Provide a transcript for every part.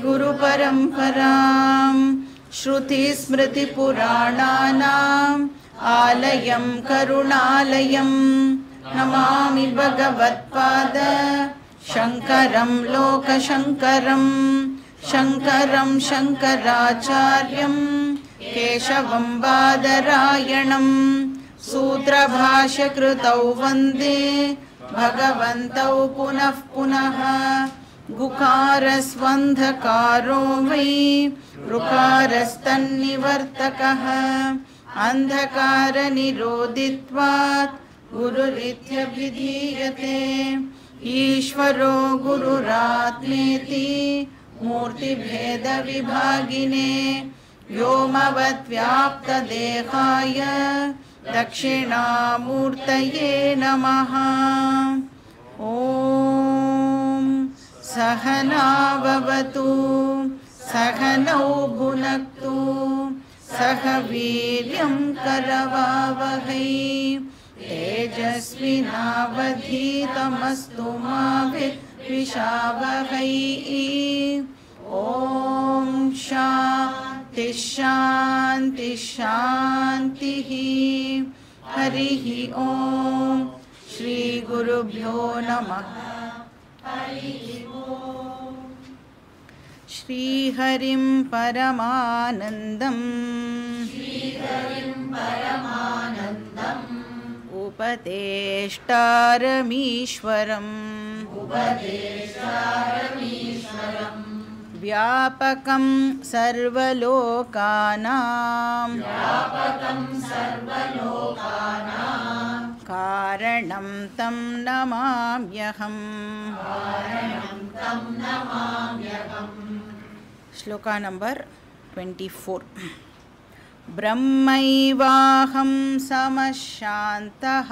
गुरुपरम्परां श्रुतिस्मृतिपुराणानाम् आलयं करुणालयं नमामि भगवत्पाद शङ्करं लोकशङ्करं शङ्करं शङ्कराचार्यं केशवं बादरायणं सूत्रभाष्यकृतौ वन्दे भगवन्तौ पुनः पुनः गुकारस्वन्धकारो वै ऋकारस्तन्निवर्तकः अन्धकारनिरोधित्वात् गुरुरित्यभिधीयते ईश्वरो गुरुरात्मेति मूर्तिभेदविभागिने व्योमवद्व्याप्तदेहाय दक्षिणामूर्तये नमः ॐ सहनाववतु सहनौ भुनक्तु सह वीर्यं करवावहै तेजस्विनावधीतमस्तु मा विद्विषावहै ॐ शान्ति शान्ति शान्तिः हरिः ॐ श्रीगुरुभ्यो नमः श्रीहरिं परमानन्दम् उपदेष्टारमीश्वरम् व्यापकं सर्वलोकानां कारणं तं नमाम्यहम् श्लोका नम्बर् ट्वेण्टि फोर् ब्रह्मैवाहं समशान्तः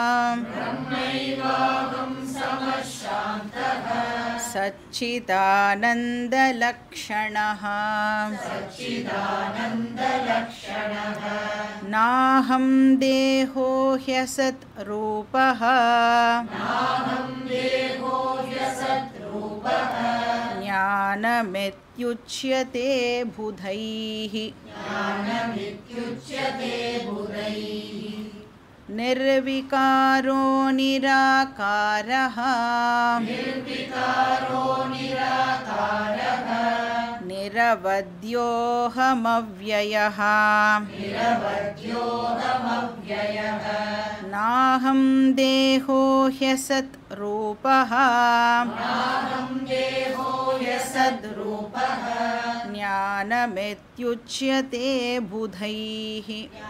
सच्चिदानन्दलक्षणः नाहं देहो ह्यसत् रूपः ज्ञानमित्युच्यते बुधैः निर्विकारो निराकारः निरवद्योऽहमव्ययः नाहं देहो ह्यसत् रूपः ह्यसद्रूपः ज्ञानमित्युच्यते बुधैः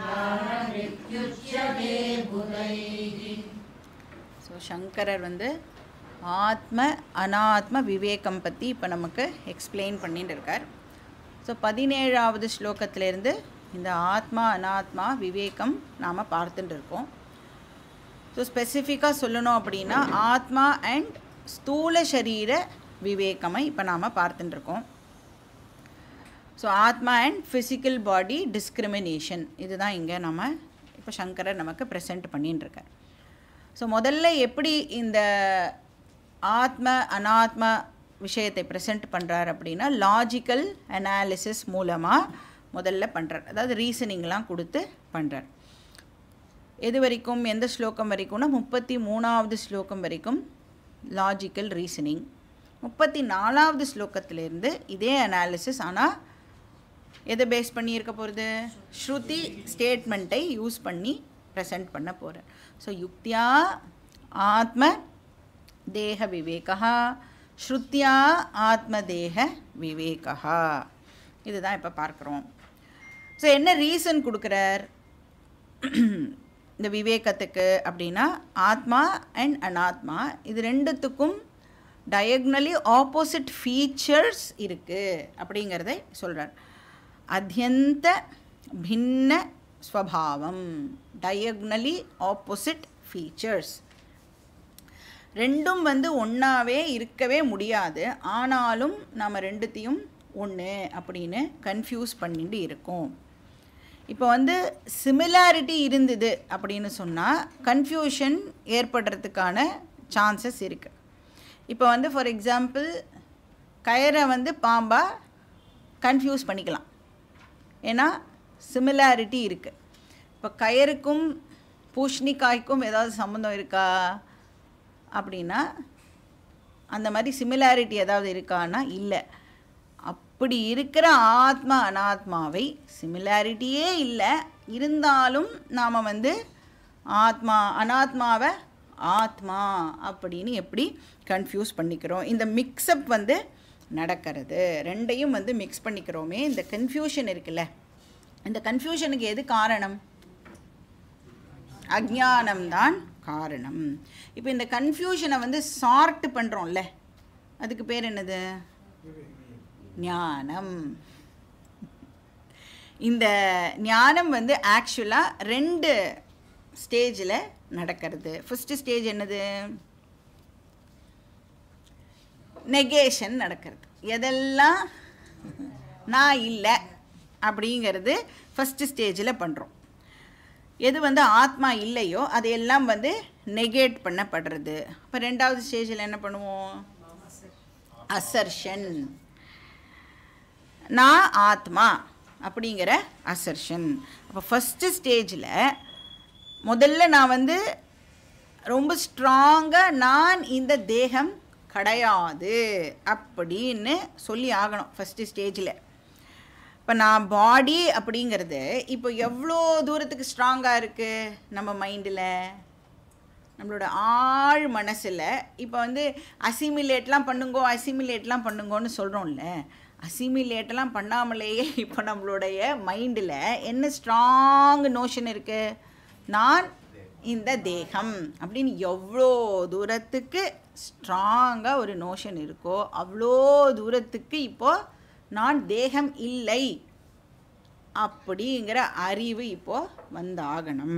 ஸோ சங்கரர் வந்து ஆத்ம அனாத்ம விவேகம் பற்றி இப்போ நமக்கு எக்ஸ்பிளைன் பண்ணிட்டு இருக்கார் ஸோ பதினேழாவது ஸ்லோகத்திலேருந்து இந்த ஆத்மா அனாத்மா விவேகம் நாம் பார்த்துட்டு இருக்கோம் ஸோ ஸ்பெசிஃபிக்காக சொல்லணும் அப்படின்னா ஆத்மா அண்ட் ஸ்தூல சரீர விவேகமை இப்போ நாம் பார்த்துட்டு இருக்கோம் ஸோ ஆத்மா அண்ட் ஃபிசிக்கல் பாடி டிஸ்கிரிமினேஷன் இதுதான் இங்கே நம்ம இப்போ சங்கரர் நமக்கு ப்ரெசென்ட் பண்ணின்னு இருக்கார் ஸோ முதல்ல எப்படி இந்த ஆத்ம அனாத்ம விஷயத்தை ப்ரெசென்ட் பண்ணுறார் அப்படின்னா லாஜிக்கல் அனாலிசிஸ் மூலமாக முதல்ல பண்ணுறார் அதாவது ரீசனிங்லாம் கொடுத்து பண்ணுறார் எது வரைக்கும் எந்த ஸ்லோகம் வரைக்கும்னா முப்பத்தி மூணாவது ஸ்லோகம் வரைக்கும் லாஜிக்கல் ரீசனிங் முப்பத்தி நாலாவது ஸ்லோகத்திலேருந்து இதே அனாலிசிஸ் ஆனால் எதை பேஸ் பண்ணி இருக்க போகிறது ஸ்ருதி ஸ்டேட்மெண்ட்டை யூஸ் பண்ணி ப்ரெசென்ட் பண்ண போகிறேன் ஸோ யுக்தியா ஆத்ம தேக விவேகா ஸ்ருத்தியா ஆத்மதேக விவேகா இதுதான் இப்போ பார்க்குறோம் ஸோ என்ன ரீசன் கொடுக்குறார் இந்த விவேகத்துக்கு அப்படின்னா ஆத்மா அண்ட் அனாத்மா இது ரெண்டுத்துக்கும் டயக்னலி ஆப்போசிட் ஃபீச்சர்ஸ் இருக்குது அப்படிங்கிறத சொல்கிறார் அத்தியந்த பின்ன ஸ்வபாவம் டயக்னலி ஆப்போசிட் ஃபீச்சர்ஸ் ரெண்டும் வந்து ஒன்றாவே இருக்கவே முடியாது ஆனாலும் நம்ம ரெண்டுத்தையும் ஒன்று அப்படின்னு கன்ஃபியூஸ் பண்ணிட்டு இருக்கோம் இப்போ வந்து சிமிலாரிட்டி இருந்தது அப்படின்னு சொன்னால் கன்ஃபியூஷன் ஏற்படுறதுக்கான சான்சஸ் இருக்குது இப்போ வந்து ஃபார் எக்ஸாம்பிள் கயரை வந்து பாம்பாக கன்ஃபியூஸ் பண்ணிக்கலாம் ஏன்னா சிமிலாரிட்டி இருக்குது இப்போ கயருக்கும் பூஷ்ணிக்காய்க்கும் ஏதாவது சம்மந்தம் இருக்கா அப்படின்னா அந்த மாதிரி சிமிலாரிட்டி ஏதாவது இருக்கான்னா இல்லை அப்படி இருக்கிற ஆத்மா அனாத்மாவை சிமிலாரிட்டியே இல்லை இருந்தாலும் நாம் வந்து ஆத்மா அனாத்மாவை ஆத்மா அப்படின்னு எப்படி கன்ஃபியூஸ் பண்ணிக்கிறோம் இந்த மிக்சப் வந்து நடக்கிறது ரெண்டையும் வந்து மிக்ஸ் பண்ணிக்கிறோமே இந்த கன்ஃபியூஷன் இருக்குல்ல இந்த கன்ஃபியூஷனுக்கு எது காரணம் அஜ்ஞானம்தான் காரணம் இப்போ இந்த கன்ஃபியூஷனை வந்து சார்ட் பண்ணுறோம்ல அதுக்கு பேர் என்னது ஞானம் இந்த ஞானம் வந்து ஆக்சுவலாக ரெண்டு ஸ்டேஜில் நடக்கிறது ஃபஸ்ட்டு ஸ்டேஜ் என்னது நெகேஷன் நடக்கிறது எதெல்லாம் நான் இல்லை அப்படிங்கிறது ஃபஸ்ட்டு ஸ்டேஜில் பண்ணுறோம் எது வந்து ஆத்மா இல்லையோ அதையெல்லாம் வந்து நெகேட் பண்ணப்படுறது இப்போ ரெண்டாவது ஸ்டேஜில் என்ன பண்ணுவோம் அசர்ஷன் நான் ஆத்மா அப்படிங்கிற அசர்ஷன் அப்போ ஃபஸ்ட்டு ஸ்டேஜில் முதல்ல நான் வந்து ரொம்ப ஸ்ட்ராங்காக நான் இந்த தேகம் கிடையாது அப்படின்னு சொல்லி ஆகணும் ஃபஸ்ட்டு ஸ்டேஜில் இப்போ நான் பாடி அப்படிங்கிறது இப்போ எவ்வளோ தூரத்துக்கு ஸ்ட்ராங்காக இருக்குது நம்ம மைண்டில் நம்மளோட ஆழ் மனசில் இப்போ வந்து அசிமிலேட்லாம் பண்ணுங்கோ அசிமிலேட்லாம் பண்ணுங்கோன்னு சொல்கிறோம்ல அசிமிலேட்டெல்லாம் பண்ணாமலேயே இப்போ நம்மளுடைய மைண்டில் என்ன ஸ்ட்ராங் நோஷன் இருக்குது நான் இந்த தேகம் அப்படின்னு எவ்வளோ தூரத்துக்கு ஸ்ட்ராங்காக ஒரு நோஷன் இருக்கோ அவ்வளோ தூரத்துக்கு இப்போது நான் தேகம் இல்லை அப்படிங்கிற அறிவு இப்போது வந்தாகணும்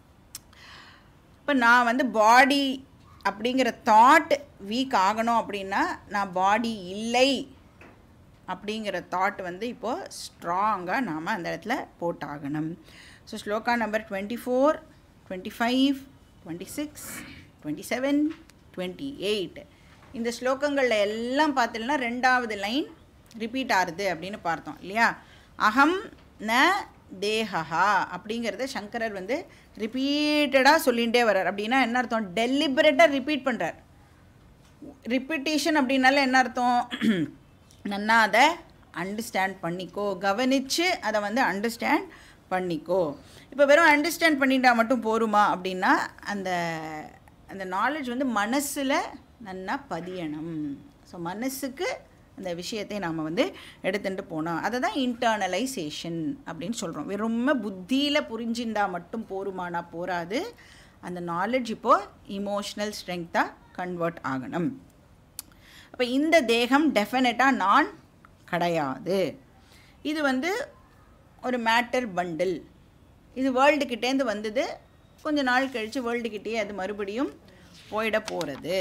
இப்போ நான் வந்து பாடி அப்படிங்கிற தாட் வீக் ஆகணும் அப்படின்னா நான் பாடி இல்லை அப்படிங்கிற தாட் வந்து இப்போது ஸ்ட்ராங்காக நாம் அந்த இடத்துல போட்டாகணும் so shloka number twenty four twenty five twenty six twenty seven twenty eight இந்த ஸ்லோகங்களில் எல்லாம் பார்த்தீங்கன்னா ரெண்டாவது லைன் ரிப்பீட் ஆகுது அப்படின்னு பார்த்தோம் இல்லையா அகம் ந தேகா அப்படிங்கிறத சங்கரர் வந்து ரிப்பீட்டடாக சொல்லிகிட்டே வர்றார் அப்படின்னா என்ன அர்த்தம் டெலிபரேட்டாக ரிப்பீட் பண்ணுறார் ரிப்பீட்டேஷன் அப்படின்னால என்ன அர்த்தம் நன்னா அதை அண்டர்ஸ்டாண்ட் பண்ணிக்கோ கவனித்து அதை வந்து அண்டர்ஸ்டாண்ட் பண்ணிக்கோ இப்போ வெறும் அண்டர்ஸ்டாண்ட் பண்ணிட்டா மட்டும் போருமா அப்படின்னா அந்த அந்த நாலேஜ் வந்து மனசில் நன்னா பதியணும் ஸோ மனசுக்கு அந்த விஷயத்தை நாம் வந்து எடுத்துகிட்டு போனோம் அதை தான் இன்டர்னலைசேஷன் அப்படின்னு சொல்கிறோம் வெறும புத்தியில் புரிஞ்சிருந்தா மட்டும் போருமானா போராது அந்த நாலேஜ் இப்போது இமோஷ்னல் ஸ்ட்ரெங்க்த்தாக கன்வெர்ட் ஆகணும் அப்போ இந்த தேகம் டெஃபினட்டாக நான் கிடையாது இது வந்து ஒரு மேட்டர் பண்டில் இது வேர்ல்டுக்கிட்டேருந்து வந்தது கொஞ்ச நாள் கழித்து வேர்ல்டுக்கிட்டே அது மறுபடியும் போயிட போகிறது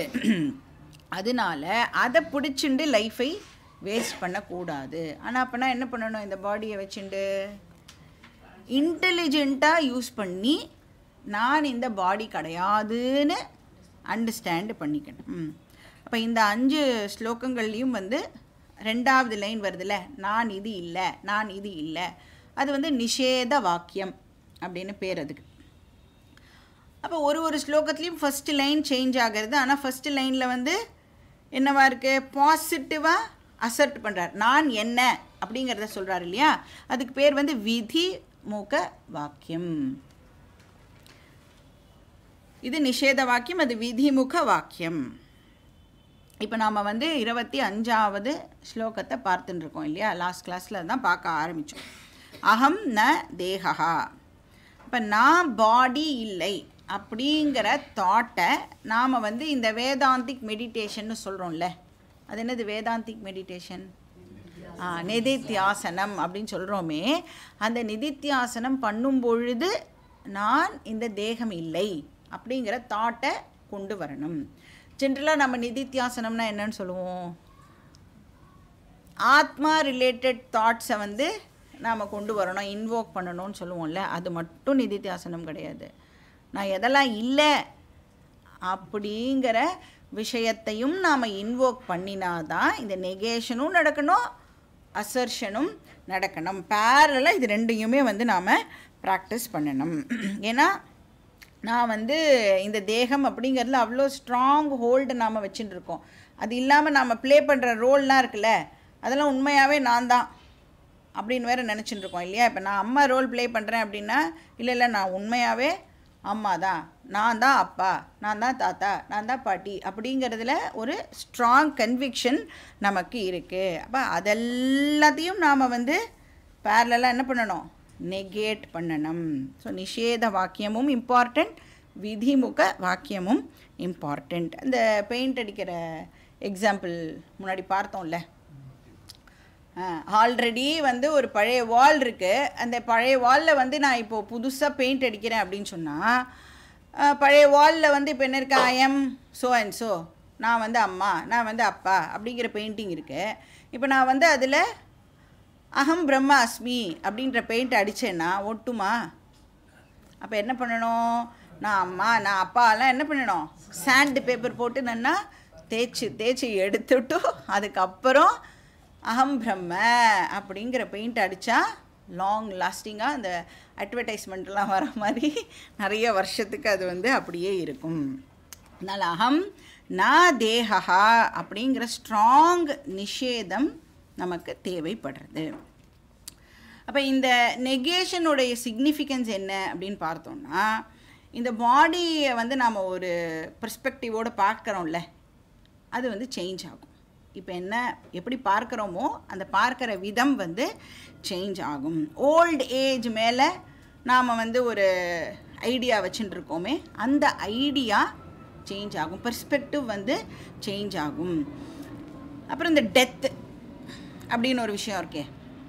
அதனால அதை பிடிச்சிண்டு லைஃபை வேஸ்ட் பண்ணக்கூடாது ஆனால் அப்போனா என்ன பண்ணணும் இந்த பாடியை வச்சுண்டு இன்டெலிஜெண்ட்டாக யூஸ் பண்ணி நான் இந்த பாடி கிடையாதுன்னு அண்டர்ஸ்டாண்ட் பண்ணிக்கணும் அப்போ இந்த அஞ்சு ஸ்லோகங்கள்லேயும் வந்து ரெண்டாவது லைன் வருதுல்ல நான் இது இல்லை நான் இது இல்லை அது வந்து நிஷேத வாக்கியம் அப்படின்னு பேர் அதுக்கு அப்போ ஒரு ஒரு ஸ்லோகத்துலேயும் ஃபஸ்ட்டு லைன் சேஞ்ச் ஆகிறது ஆனால் ஃபஸ்ட்டு லைனில் வந்து என்னவா இருக்குது பாசிட்டிவாக அசர்ட் பண்ணுறார் நான் என்ன அப்படிங்கிறத சொல்கிறார் இல்லையா அதுக்கு பேர் வந்து விதி மூக்க வாக்கியம் இது நிஷேத வாக்கியம் அது விதிமுக வாக்கியம் இப்போ நாம் வந்து இருபத்தி அஞ்சாவது ஸ்லோகத்தை பார்த்துட்டு இருக்கோம் இல்லையா லாஸ்ட் கிளாஸில் தான் பார்க்க ஆரம்பித்தோம் அகம் ந தேகா இப்போ நான் பாடி இல்லை அப்படிங்கிற தாட்டை நாம் வந்து இந்த வேதாந்திக் மெடிடேஷன்னு சொல்கிறோம்ல அது என்னது வேதாந்திக் மெடிடேஷன் ஆ நிதித்தியாசனம் அப்படின்னு சொல்கிறோமே அந்த நிதித்தியாசனம் பண்ணும் பொழுது நான் இந்த தேகம் இல்லை அப்படிங்கிற தாட்டை கொண்டு வரணும் ஜென்ரலாக நம்ம நிதித்தியாசனம்னா என்னன்னு சொல்லுவோம் ஆத்மா ரிலேட்டட் தாட்ஸை வந்து நாம் கொண்டு வரணும் இன்வோக் பண்ணணும்னு சொல்லுவோம்ல அது மட்டும் நிதித்தியாசனம் கிடையாது நான் எதெல்லாம் இல்லை அப்படிங்கிற விஷயத்தையும் நாம் இன்வோக் பண்ணினாதான் இந்த நெகேஷனும் நடக்கணும் அசர்ஷனும் நடக்கணும் பேரலாக இது ரெண்டையுமே வந்து நாம் ப்ராக்டிஸ் பண்ணணும் ஏன்னா நான் வந்து இந்த தேகம் அப்படிங்கிறதுல அவ்வளோ ஸ்ட்ராங் ஹோல்டு நாம் வச்சுட்டு இருக்கோம் அது இல்லாமல் நாம் ப்ளே பண்ணுற ரோல்லாம் இருக்குல்ல அதெல்லாம் உண்மையாகவே நான் தான் அப்படின்னு வேற நினச்சிட்டு இருக்கோம் இல்லையா இப்போ நான் அம்மா ரோல் ப்ளே பண்ணுறேன் அப்படின்னா இல்லை இல்லை நான் உண்மையாகவே அம்மா தான் நான் தான் அப்பா நான் தான் தாத்தா நான் தான் பாட்டி அப்படிங்கிறதுல ஒரு ஸ்ட்ராங் கன்விக்ஷன் நமக்கு இருக்குது அப்போ அதெல்லாத்தையும் நாம் வந்து பேரலாக என்ன பண்ணணும் நெகேட் பண்ணணும் ஸோ நிஷேத வாக்கியமும் இம்பார்ட்டண்ட் விதிமுக வாக்கியமும் இம்பார்ட்டண்ட் இந்த பெயிண்ட் அடிக்கிற எக்ஸாம்பிள் முன்னாடி பார்த்தோம்ல ஆல்ரெடி வந்து ஒரு பழைய வால் இருக்குது அந்த பழைய வாலில் வந்து நான் இப்போது புதுசாக பெயிண்ட் அடிக்கிறேன் அப்படின்னு சொன்னால் பழைய வாலில் வந்து இப்போ என்ன இருக்கு I am so and so நான் வந்து அம்மா நான் வந்து அப்பா அப்படிங்கிற பெயிண்டிங் இருக்குது இப்போ நான் வந்து அதில் அகம் பிரம்ம அஸ்மி அப்படின்ற பெயிண்ட் அடித்தேன்னா ஒட்டுமா அப்போ என்ன பண்ணணும் நான் அம்மா நான் அப்பாலாம் என்ன பண்ணணும் சாண்டு பேப்பர் போட்டு நன்னா தேய்ச்சி தேய்ச்சி எடுத்துட்டு அதுக்கப்புறம் அகம் பிரம்ம அப்படிங்கிற பெயிண்ட் அடித்தா லாங் லாஸ்டிங்காக அந்த அட்வர்டைஸ்மெண்ட்லாம் வர மாதிரி நிறைய வருஷத்துக்கு அது வந்து அப்படியே இருக்கும் அதனால் அகம் நான் தேகா அப்படிங்கிற ஸ்ட்ராங் நிஷேதம் நமக்கு தேவைப்படுறது அப்போ இந்த நெகேஷனுடைய சிக்னிஃபிகன்ஸ் என்ன அப்படின்னு பார்த்தோம்னா இந்த பாடியை வந்து நாம் ஒரு பெர்ஸ்பெக்டிவோடு பார்க்குறோம்ல அது வந்து சேஞ்ச் ஆகும் இப்போ என்ன எப்படி பார்க்குறோமோ அந்த பார்க்குற விதம் வந்து சேஞ்ச் ஆகும் ஓல்ட் ஏஜ் மேலே நாம் வந்து ஒரு ஐடியா வச்சுட்டு இருக்கோமே அந்த ஐடியா சேஞ்ச் ஆகும் பெர்ஸ்பெக்டிவ் வந்து சேஞ்ச் ஆகும் அப்புறம் இந்த டெத்து அப்படின்னு ஒரு விஷயம் இருக்கே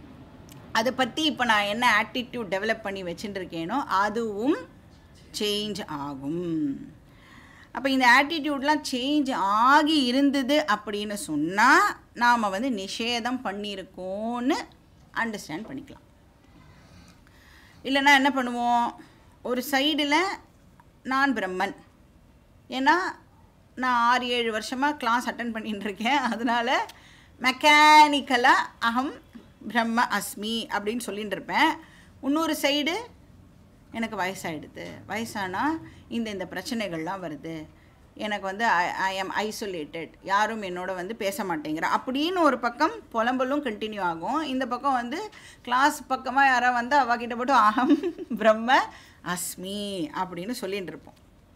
அதை பற்றி இப்போ நான் என்ன ஆட்டிடியூட் டெவலப் பண்ணி வச்சுட்டு இருக்கேனோ அதுவும் சேஞ்ச் ஆகும் அப்போ இந்த ஆட்டிடியூட்லாம் சேஞ்ச் ஆகி இருந்தது அப்படின்னு சொன்னால் நாம் வந்து நிஷேதம் பண்ணியிருக்கோன்னு அண்டர்ஸ்டாண்ட் பண்ணிக்கலாம் இல்லைன்னா என்ன பண்ணுவோம் ஒரு சைடில் நான் பிரம்மன் ஏன்னா நான் ஆறு ஏழு வருஷமாக கிளாஸ் அட்டன் பண்ணிட்டு இருக்கேன் அதனால் மெக்கானிக்கலாக அகம் பிரம்ம அஸ்மி அப்படின்னு சொல்லிட்டு இருப்பேன் இன்னொரு சைடு எனக்கு வயசாகிடுது வயசானா இந்த இந்த பிரச்சனைகள்லாம் வருது எனக்கு வந்து ஐ எம் ஐசோலேட்டட் யாரும் என்னோட வந்து பேச மாட்டேங்கிற அப்படின்னு ஒரு பக்கம் புலம்பலும் கண்டினியூ ஆகும் இந்த பக்கம் வந்து கிளாஸ் பக்கமாக யாராவது வந்து அவகிட்ட போட்டு அகம் பிரம்ம அஸ்மி அப்படின்னு சொல்லிட்டு இருப்போம்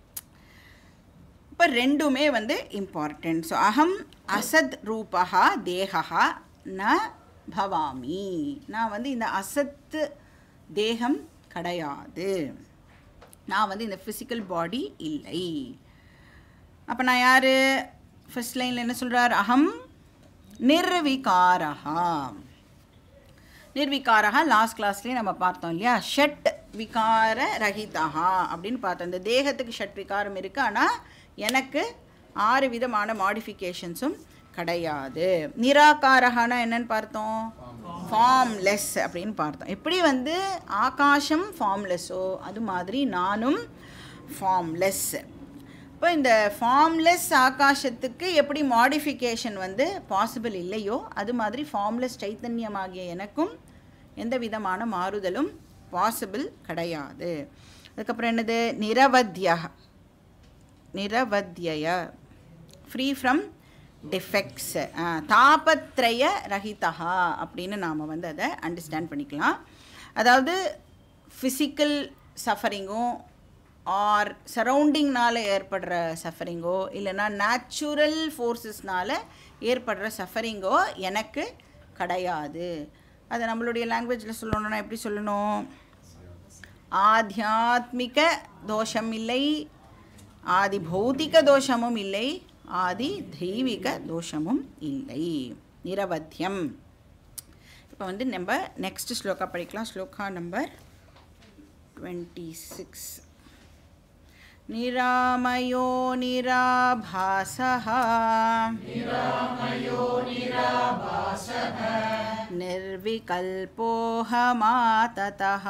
இப்போ ரெண்டுமே வந்து இம்பார்ட்டண்ட் ஸோ அகம் அசத் ரூபா தேகா ந பவாமி நான் வந்து இந்த அசத்து தேகம் கிடையாது நான் வந்து இந்த ஃபிசிக்கல் பாடி இல்லை அப்போ நான் யார் ஃபர்ஸ்ட் லைனில் என்ன சொல்கிறார் அகம் நிர்விகாரஹா நிர்விகாரஹா லாஸ்ட் கிளாஸ்லேயே நம்ம பார்த்தோம் இல்லையா ஷட் விகார ரஹிதா அப்படின்னு பார்த்தோம் இந்த தேகத்துக்கு ஷட் விகாரம் இருக்குது ஆனால் எனக்கு ஆறு விதமான மாடிஃபிகேஷன்ஸும் கிடையாது நிராகாரகானா என்னன்னு பார்த்தோம் ஃபார்ம்லெஸ் அப்படின்னு பார்த்தோம் எப்படி வந்து ஆகாசம் ஃபார்ம்லெஸ்ஸோ அது மாதிரி நானும் ஃபார்ம்லெஸ் இப்போ இந்த ஃபார்ம்லெஸ் ஆகாசத்துக்கு எப்படி மாடிஃபிகேஷன் வந்து பாசிபிள் இல்லையோ அது மாதிரி ஃபார்ம்லெஸ் சைத்தன்யமாகிய எனக்கும் எந்த விதமான மாறுதலும் பாசிபிள் கிடையாது அதுக்கப்புறம் என்னது நிரவத்யா நிரவத்யய ஃப்ரீ ஃப்ரம் டிஃபெக்ட்ஸ் தாபத்ரய ரஹிதா அப்படின்னு நாம் வந்து அதை அண்டர்ஸ்டாண்ட் பண்ணிக்கலாம் அதாவது ஃபிசிக்கல் சஃபரிங்கும் ஆர் சரௌண்டிங்னால் ஏற்படுற சஃபரிங்கோ இல்லைன்னா நேச்சுரல் ஃபோர்ஸஸ்னால் ஏற்படுற சஃபரிங்கோ எனக்கு கிடையாது அதை நம்மளுடைய லாங்குவேஜில் சொல்லணும்னா எப்படி சொல்லணும் ஆத்தியாத்மிக தோஷம் இல்லை ஆதி பௌத்திக தோஷமும் இல்லை ஆதி தெய்வீக தோஷமும் இல்லை நிரவத்தியம் இப்போ வந்து நம்ம நெக்ஸ்ட் ஸ்லோகா படிக்கலாம் ஸ்லோகா நம்பர் டுவெண்ட்டி சிக்ஸ் निरामयो निराभासः निर्विकल्पोऽहमाततः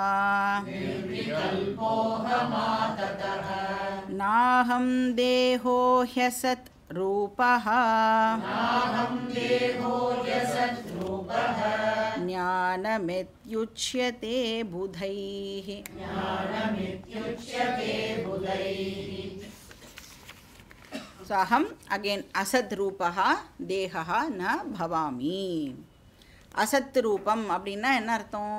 नाहं देहो ह्यसत् रूपः ज्ञानमित्युच्यते बुधैः so aham again asad ரூபா தேகா ந பவாமி அசத் ரூபம் அப்படின்னா என்ன அர்த்தம்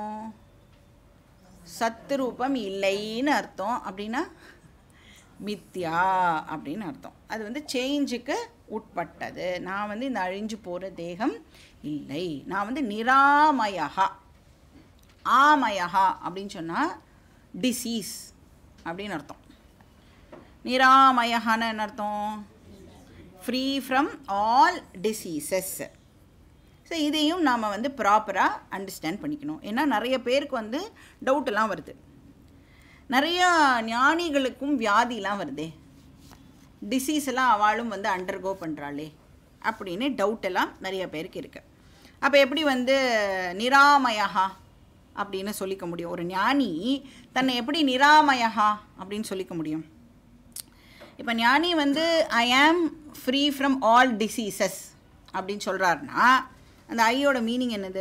சத்து ரூபம் இல்லைன்னு அர்த்தம் அப்படின்னா மித்யா அப்படின்னு அர்த்தம் அது வந்து சேஞ்சுக்கு உட்பட்டது நான் வந்து இந்த அழிஞ்சு போகிற தேகம் இல்லை நான் வந்து நிராமயகா ஆமயகா அப்படின்னு சொன்னால் டிசீஸ் அப்படின்னு அர்த்தம் நிராமயகான்னு என்ன அர்த்தம் free from all diseases so இதையும் நாம் வந்து ப்ராப்பராக அண்டர்ஸ்டாண்ட் பண்ணிக்கணும் ஏன்னா நிறைய பேருக்கு வந்து டவுட்டெல்லாம் வருது நிறையா ஞானிகளுக்கும் வியாதிலாம் வருதே டிசீஸ் எல்லாம் அவளும் வந்து அண்டர்கோ பண்ணுறாளே அப்படின்னு டவுட் எல்லாம் நிறைய பேருக்கு இருக்கு அப்போ எப்படி வந்து நிராமயகா அப்படின்னு சொல்லிக்க முடியும் ஒரு ஞானி தன்னை எப்படி நிராமயகா அப்படின்னு சொல்லிக்க முடியும் இப்போ ஞானி வந்து ஐ ஆம் ஃப்ரீ ஃப்ரம் ஆல் டிசீசஸ் அப்படின்னு சொல்கிறாருன்னா அந்த ஐயோட மீனிங் என்னது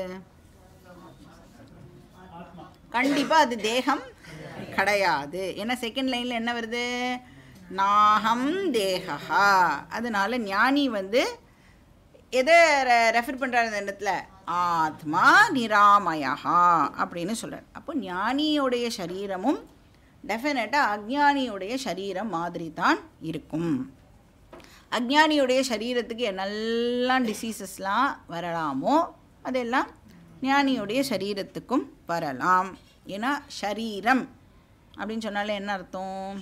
கண்டிப்பாக அது தேகம் கிடையாது ஏன்னா செகண்ட் லைனில் என்ன வருது நாகம் தேகா அதனால ஞானி வந்து எதை ரெஃபர் பண்ணுறாரு அந்த இடத்துல ஆத்மா நிராமயகா அப்படின்னு சொல்கிறார் அப்போ ஞானியோடைய சரீரமும் டெஃபினட்டாக அஜ்ஞானியுடைய சரீரம் மாதிரி தான் இருக்கும் அஜ்ஞானியுடைய சரீரத்துக்கு என்னெல்லாம் டிசீசஸ்லாம் வரலாமோ அதெல்லாம் ஞானியுடைய சரீரத்துக்கும் வரலாம் ஏன்னா ஷரீரம் அப்படின்னு சொன்னாலே என்ன அர்த்தம்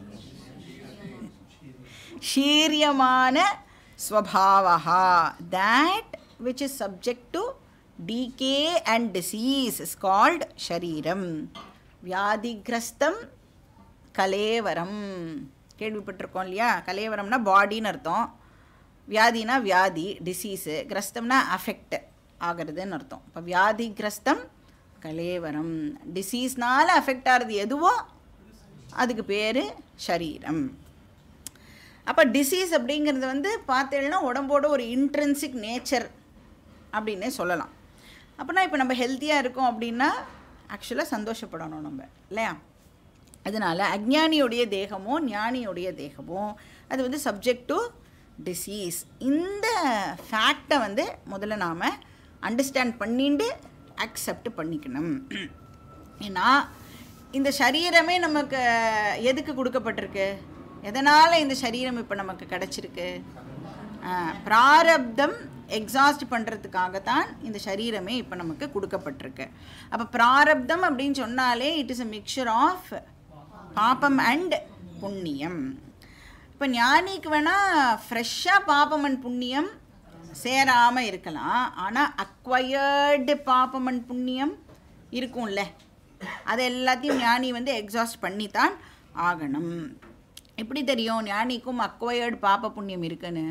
ஷீரியமான ஸ்வபாவா that which is subject to decay and disease is called ஷரீரம் வியாதிகிரஸ்தம் கலேவரம் கேள்விப்பட்டிருக்கோம் இல்லையா கலேவரம்னா பாடின்னு அர்த்தம் வியாதினா வியாதி டிசீஸு கிரஸ்தம்னா அஃபெக்ட் ஆகிறதுன்னு அர்த்தம் இப்போ வியாதிகிரஸ்தம் கலேவரம் டிசீஸ்னால் அஃபெக்ட் ஆகிறது எதுவோ அதுக்கு பேர் ஷரீரம் அப்போ டிசீஸ் அப்படிங்கிறது வந்து பார்த்தேன்னா உடம்போட ஒரு இன்ட்ரென்சிக் நேச்சர் அப்படின்னே சொல்லலாம் அப்படின்னா இப்போ நம்ம ஹெல்த்தியாக இருக்கோம் அப்படின்னா ஆக்சுவலாக சந்தோஷப்படணும் நம்ம இல்லையா அதனால் அஜ்ஞானியுடைய தேகமோ ஞானியுடைய தேகமோ அது வந்து சப்ஜெக்ட் டு டிசீஸ் இந்த ஃபேக்டை வந்து முதல்ல நாம் அண்டர்ஸ்டாண்ட் பண்ணிட்டு அக்செப்ட் பண்ணிக்கணும் ஏன்னா இந்த சரீரமே நமக்கு எதுக்கு கொடுக்கப்பட்டிருக்கு எதனால் இந்த சரீரம் இப்போ நமக்கு கிடச்சிருக்கு பிராரப்தம் எக்ஸாஸ்ட் பண்ணுறதுக்காகத்தான் இந்த சரீரமே இப்போ நமக்கு கொடுக்கப்பட்டிருக்கு அப்போ பிராரப்தம் அப்படின்னு சொன்னாலே it is a mixture of பாபம் அண்ட் புண்ணியம் இப்போ ஞானிக்கு வேணால் ஃப்ரெஷ்ஷாக பாபம் அண்ட் புண்ணியம் சேராமல் இருக்கலாம் ஆனால் அக்வயர்டு பாபம் அண்ட் புண்ணியம் இருக்கும்ல அது எல்லாத்தையும் ஞானி வந்து எக்ஸாஸ்ட் பண்ணித்தான் ஆகணும் எப்படி தெரியும் ஞானிக்கும் அக்வயர்டு பாப புண்ணியம் இருக்குன்னு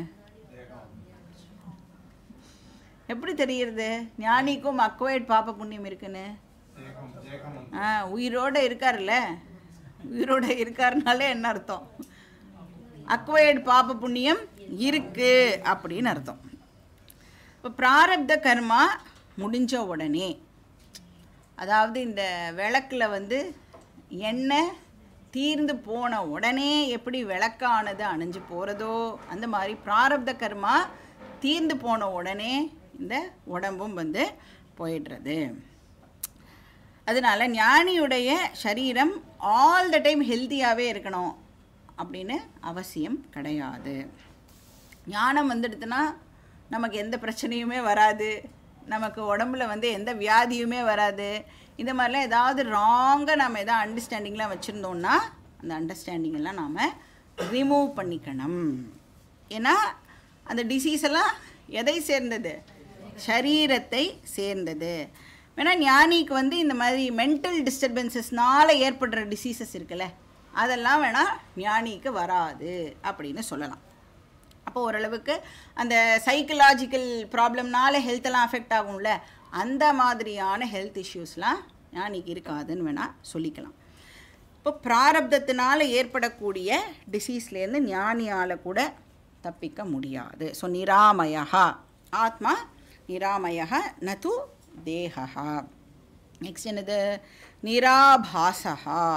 எப்படி தெரியுறது ஞானிக்கும் அக்வயர்ட் பாப புண்ணியம் இருக்குன்னு ஆ உயிரோடு இருக்கார்ல உயிரோடு இருக்காருனாலே என்ன அர்த்தம் அக்வயர்டு பாப புண்ணியம் இருக்கு அப்படின்னு அர்த்தம் இப்போ பிராரப்த கர்மா முடிஞ்ச உடனே அதாவது இந்த விளக்கில் வந்து எண்ணெய் தீர்ந்து போன உடனே எப்படி விளக்கானது அணைஞ்சு போகிறதோ அந்த மாதிரி பிராரப்த கர்மா தீர்ந்து போன உடனே இந்த உடம்பும் வந்து போயிடுறது அதனால் ஞானியுடைய சரீரம் ஆல் த டைம் ஹெல்த்தியாகவே இருக்கணும் அப்படின்னு அவசியம் கிடையாது ஞானம் வந்துடுதுன்னா நமக்கு எந்த பிரச்சனையுமே வராது நமக்கு உடம்புல வந்து எந்த வியாதியுமே வராது இந்த மாதிரிலாம் ஏதாவது ராங்காக நம்ம எதாவது அண்டர்ஸ்டாண்டிங்லாம் வச்சுருந்தோம்னா அந்த அண்டர்ஸ்டாண்டிங் எல்லாம் நாம் ரிமூவ் பண்ணிக்கணும் ஏன்னா அந்த டிசீஸ் எல்லாம் எதை சேர்ந்தது சரீரத்தை சேர்ந்தது வேணா ஞானிக்கு வந்து இந்த மாதிரி மென்டல் டிஸ்டர்பன்சஸ்னால ஏற்படுற டிசீசஸ் இருக்குல்ல அதெல்லாம் வேணால் ஞானிக்கு வராது அப்படின்னு சொல்லலாம் அப்போ ஓரளவுக்கு அந்த சைக்கலாஜிக்கல் ப்ராப்ளம்னால ஹெல்த்தெல்லாம் அஃபெக்ட் ஆகும்ல அந்த மாதிரியான ஹெல்த் இஷ்யூஸ்லாம் ஞானிக்கு இருக்காதுன்னு வேணால் சொல்லிக்கலாம் இப்போ பிராரப்தத்தினால ஏற்படக்கூடிய டிசீஸ்லேருந்து ஞானியால் கூட தப்பிக்க முடியாது ஸோ நிராமயா ஆத்மா நிராமய நது தேகா நெக்ஸ்ட் என்னது நிராபாசா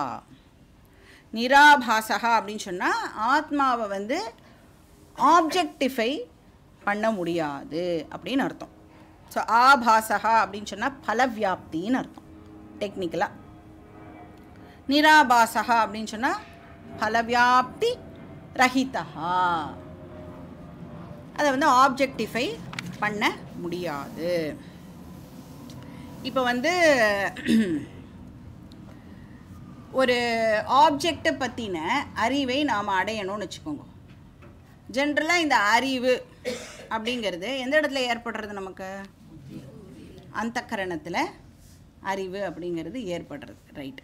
நிராபாசா அப்படின்னு சொன்னால் ஆத்மாவை வந்து ஆப்ஜெக்டிஃபை பண்ண முடியாது அப்படின்னு அர்த்தம் ஸோ ஆபாசகா அப்படின்னு சொன்னால் பலவியாப்தின்னு அர்த்தம் டெக்னிக்கலாக நிராபாசகா அப்படின்னு சொன்னால் பலவியாப்தி ரஹிதா அதை வந்து ஆப்ஜெக்டிஃபை பண்ண முடியாது இப்போ வந்து ஒரு ஆப்ஜெக்டை பற்றின அறிவை நாம் அடையணும்னு வச்சுக்கோங்க ஜென்ரலாக இந்த அறிவு அப்படிங்கிறது எந்த இடத்துல ஏற்படுறது நமக்கு அந்த கரணத்தில் அறிவு அப்படிங்கிறது ஏற்படுறது ரைட்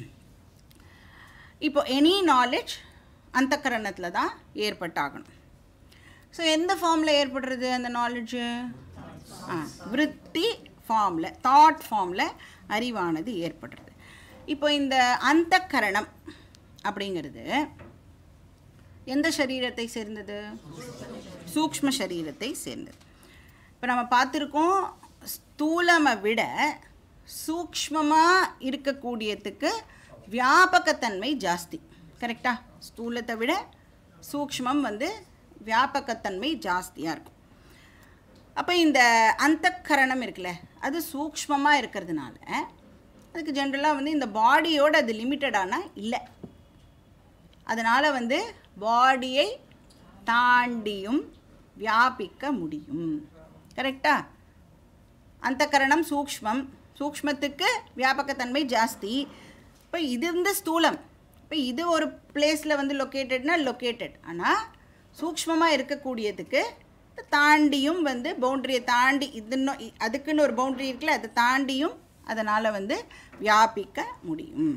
இப்போ எனி நாலேஜ் அந்த கரணத்தில் தான் ஏற்பட்டாகணும் ஸோ எந்த ஃபார்மில் ஏற்படுறது அந்த நாலேஜு ஆ விருத்தி ஃபார்மில் தாட் ஃபார்மில் அறிவானது ஏற்படுறது இப்போ இந்த அந்த கரணம் அப்படிங்கிறது எந்த சரீரத்தை சேர்ந்தது சூக்ஷ்ம சரீரத்தை சேர்ந்தது இப்போ நம்ம பார்த்துருக்கோம் ஸ்தூலமை விட சூக்ஷ்மமாக இருக்கக்கூடியதுக்கு வியாபகத்தன்மை ஜாஸ்தி கரெக்டா ஸ்தூலத்தை விட சூக்ஷ்மம் வந்து வியாபகத்தன்மை ஜாஸ்தியாக இருக்கும் அப்போ இந்த அந்தக்கரணம் இருக்குல்ல அது சூக்ஷ்மமாக இருக்கிறதுனால அதுக்கு ஜென்ரலாக வந்து இந்த பாடியோட அது லிமிட்டடானா இல்லை அதனால் வந்து பாடியை தாண்டியும் வியாபிக்க முடியும் கரெக்டா அந்த கரணம் சூக்ஷ்மம் சூக்ஷ்மத்துக்கு வியாபகத்தன்மை ஜாஸ்தி இப்போ இது வந்து ஸ்தூலம் இப்போ இது ஒரு பிளேஸில் வந்து லொக்கேட்டட்னா லொக்கேட்டட் ஆனால் சூக்ஷ்மமாக இருக்கக்கூடியதுக்கு தாண்டியும் வந்து பவுண்ட்ரியை தாண்டி இது இன்னும் இ- அதுக்குன்னு ஒரு பவுண்ட்ரி இருக்குல்ல அதை தாண்டியும் அதனால் வந்து வியாபிக்க முடியும்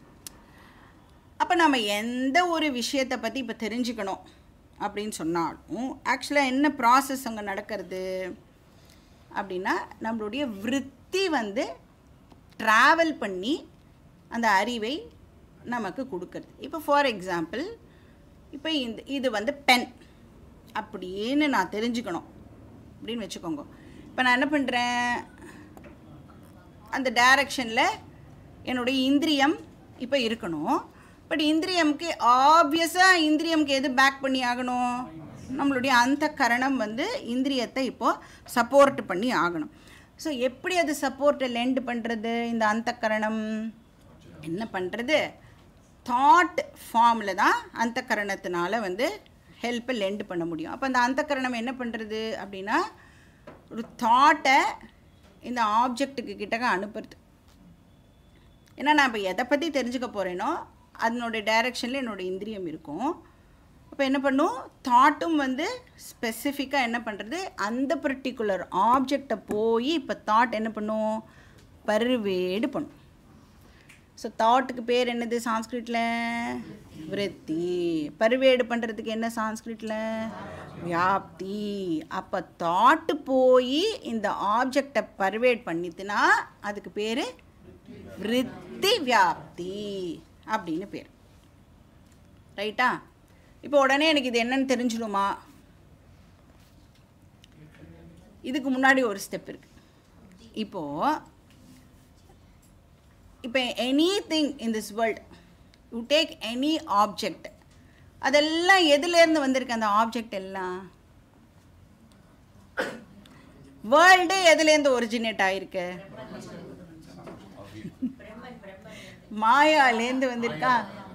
அப்போ நம்ம எந்த ஒரு விஷயத்தை பற்றி இப்போ தெரிஞ்சுக்கணும் அப்படின்னு சொன்னாலும் ஆக்சுவலாக என்ன ப்ராசஸ் அங்கே நடக்கிறது அப்படின்னா நம்மளுடைய விருத்தி வந்து ட்ராவல் பண்ணி அந்த அறிவை நமக்கு கொடுக்கறது இப்போ ஃபார் எக்ஸாம்பிள் இப்போ இந்த இது வந்து பென் அப்படின்னு நான் தெரிஞ்சுக்கணும் அப்படின்னு வச்சுக்கோங்க இப்போ நான் என்ன பண்ணுறேன் அந்த டைரக்ஷனில் என்னுடைய இந்திரியம் இப்போ இருக்கணும் பட் இந்திரியம்க்கு ஆப்வியஸாக இந்திரியம்க்கு எது பேக் பண்ணி ஆகணும் நம்மளுடைய அந்த கரணம் வந்து இந்திரியத்தை இப்போது சப்போர்ட் பண்ணி ஆகணும் ஸோ எப்படி அது சப்போர்ட்டை லெண்ட் பண்ணுறது இந்த அந்த கரணம் என்ன பண்ணுறது தாட் ஃபார்மில் தான் அந்த கரணத்தினால வந்து ஹெல்ப்பை லெண்ட் பண்ண முடியும் அப்போ அந்த அந்த கரணம் என்ன பண்ணுறது அப்படின்னா ஒரு தாட்டை இந்த ஆப்ஜெக்ட்டுக்கு கிட்டக்க அனுப்புறது ஏன்னா நான் இப்போ எதை பற்றி தெரிஞ்சுக்க போகிறேனோ அதனுடைய டைரெக்ஷனில் என்னோட இந்திரியம் இருக்கும் அப்போ என்ன பண்ணும் தாட்டும் வந்து ஸ்பெசிஃபிக்காக என்ன பண்ணுறது அந்த பர்டிகுலர் ஆப்ஜெக்டை போய் இப்போ தாட் என்ன பண்ணும் பருவேடு பண்ணும் ஸோ தாட்டுக்கு பேர் என்னது சான்ஸ்கிரிட்டில் விருத்தி பருவேடு பண்ணுறதுக்கு என்ன சான்ஸ்கிரிட்டில் வியாப்தி அப்போ தாட்டு போய் இந்த ஆப்ஜெக்டை பர்வேட் பண்ணித்துனா அதுக்கு பேர் விருத்தி வியாப்தி அப்படின்னு பேர் ரைட்டா இப்போ உடனே எனக்கு இது என்னன்னு தெரிஞ்சிடுமா இதுக்கு முன்னாடி ஒரு ஸ்டெப் இருக்கு இப்போது இப்போ anything in this world you take any object அதெல்லாம் எதுலேருந்து வந்திருக்கு அந்த ஆப்ஜெக்ட் எல்லாம் வேர்ல்டு எதுலேருந்து ஒரிஜினேட் ஆயிருக்கு மாயாலேருந்து வந்திருக்கா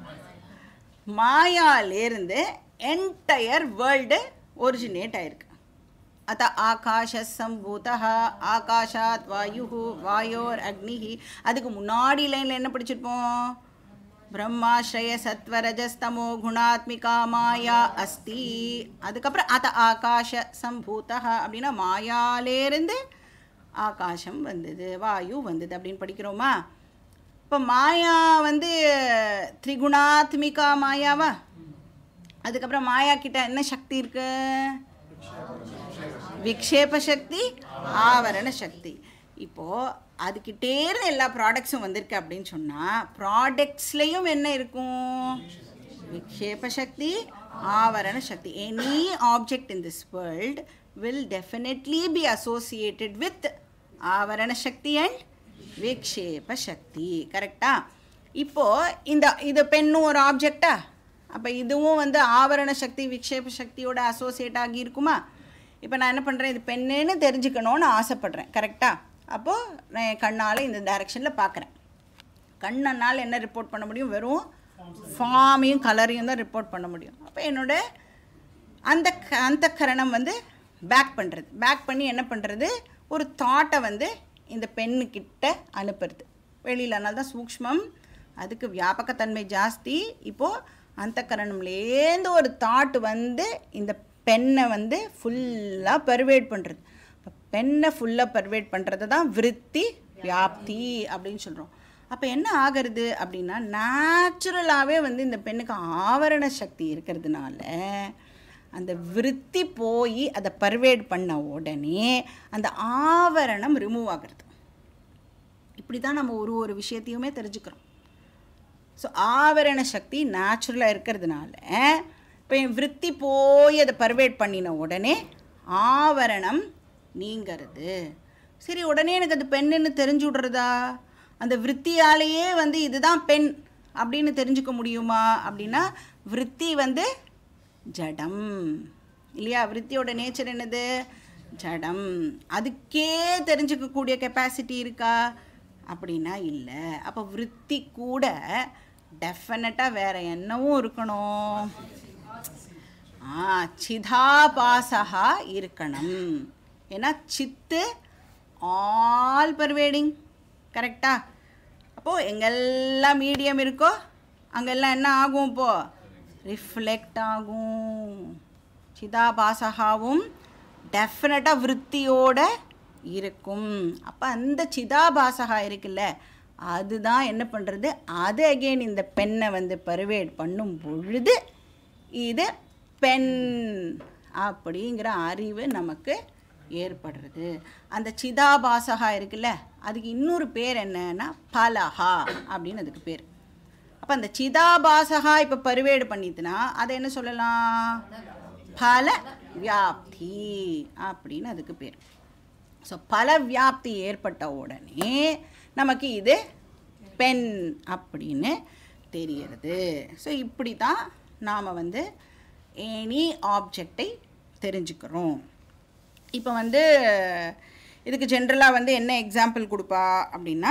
மாயாலேருந்து என்டையர் வேர்ல்டு ஒரிஜினேட் ஆயிருக்கு அத்த ஆகாஷ சம்பூதா ஆகாஷாத் வாயு வாயோர் அக்னி அதுக்கு முன்னாடி லைனில் என்ன படிச்சிருப்போம் பிரம்மாஸ்ரய சத்வரஜஸ்தமோ குணாத்மிகா மாயா அஸ்தி அதுக்கப்புறம் அத ஆகாஷ சம்பூதா அப்படின்னா மாயாலேருந்து ஆகாசம் வந்தது வாயு வந்தது அப்படின்னு படிக்கிறோமா இப்போ மாயா வந்து திரிகுணாத்மிகா மாயாவா அதுக்கப்புறம் மாயா கிட்ட என்ன சக்தி இருக்கு விக்ஷேப சக்தி ஆவரண சக்தி இப்போது அதுக்கிட்டேருந்து எல்லா ப்ராடக்ட்ஸும் வந்திருக்கு அப்படின்னு சொன்னால் ப்ராடக்ட்ஸ்லேயும் என்ன இருக்கும் விக்ஷேப சக்தி ஆவரண சக்தி any object in this world will definitely be associated with ஆவரண சக்தி அண்ட் விக்ஷேப சக்தி கரெக்டா இப்போது இந்த இது பெண்ணும் ஒரு ஆப்ஜெக்டா அப்போ இதுவும் வந்து ஆவரண சக்தி விக்ஷேப சக்தியோட அசோசியேட் ஆகி இருக்குமா இப்போ நான் என்ன பண்ணுறேன் இது பெண்ணுன்னு தெரிஞ்சுக்கணும்னு ஆசைப்பட்றேன் கரெக்டாக அப்போது நான் என் கண்ணால் இந்த டைரெக்ஷனில் பார்க்குறேன் கண்ணனால் என்ன ரிப்போர்ட் பண்ண முடியும் வெறும் ஃபார்மையும் கலரையும் தான் ரிப்போர்ட் பண்ண முடியும் அப்போ என்னோட அந்த க- அந்த கரணம் வந்து பேக் பண்ணுறது பேக் பண்ணி என்ன பண்ணுறது ஒரு தாட்டை வந்து இந்த பெண்ணுக்கிட்ட அனுப்புறது வெளியில் அதனால தான் சூக்ஷ்மம் அதுக்கு வியாபகத்தன்மை ஜாஸ்தி இப்போது அந்த கரணம்லேருந்து ஒரு தாட் வந்து இந்த பெண்ணை வந்து ஃபுல்லாக பர்வேட் பண்ணுறது இப்போ பெண்ணை ஃபுல்லாக பர்வேட் பண்ணுறது தான் விருத்தி வியாப்தி அப்படின்னு சொல்கிறோம் அப்போ என்ன ஆகிறது அப்படின்னா நேச்சுரலாகவே வந்து இந்த பெண்ணுக்கு ஆவரண சக்தி இருக்கிறதுனால அந்த விருத்தி போய் அதை பர்வேட் பண்ண உடனே அந்த ஆவரணம் ரிமூவ் ஆகிறது இப்படி தான் நம்ம ஒரு ஒரு விஷயத்தையுமே தெரிஞ்சுக்கிறோம் ஸோ ஆவரண சக்தி நேச்சுரலாக இருக்கிறதுனால இப்போ என் விருத்தி போய் அதை பர்வேட் பண்ணின உடனே ஆவரணம் நீங்கிறது சரி உடனே எனக்கு அது பெண்ணுன்னு தெரிஞ்சு விடுறதா அந்த விருத்தியாலேயே வந்து இதுதான் பெண் அப்படின்னு தெரிஞ்சுக்க முடியுமா அப்படின்னா விருத்தி வந்து ஜடம் இல்லையா விருத்தியோட நேச்சர் என்னது ஜடம் அதுக்கே தெரிஞ்சுக்கக்கூடிய கெப்பாசிட்டி இருக்கா அப்படின்னா இல்லை அப்போ விருத்தி கூட டெஃபினட்டாக வேற என்னவும் இருக்கணும் ஆ சிதாபாசகா இருக்கணும் ஏன்னா சித்து ஆல் பர்வேடிங் கரெக்டா அப்போது எங்கெல்லாம் மீடியம் இருக்கோ அங்கெல்லாம் என்ன ஆகும் இப்போது ரிஃப்ளெக்ட் ஆகும் சிதாபாசகாவும் டெஃபினட்டாக விருத்தியோட இருக்கும் அப்போ அந்த சிதாபாசகா இருக்குல்ல அதுதான் என்ன பண்ணுறது அது அகெயின் இந்த பெண்ணை வந்து பர்வேட் பண்ணும் பொழுது இது பெண் அப்படிங்கிற அறிவு நமக்கு ஏற்படுறது அந்த சிதாபாசகா இருக்குல்ல அதுக்கு இன்னொரு பேர் என்னன்னா பலஹா அப்படின்னு அதுக்கு பேர் அப்போ அந்த சிதாபாசகா இப்போ பருவேடு பண்ணிட்டுனா அதை என்ன சொல்லலாம் பல வியாப்தி அப்படின்னு அதுக்கு பேர் ஸோ பல வியாப்தி ஏற்பட்ட உடனே நமக்கு இது பெண் அப்படின்னு தெரியறது ஸோ இப்படி தான் நாம் வந்து எனி ஆப்ஜெக்டை தெரிஞ்சுக்கிறோம் இப்போ வந்து இதுக்கு ஜென்ரலாக வந்து என்ன எக்ஸாம்பிள் கொடுப்பா அப்படின்னா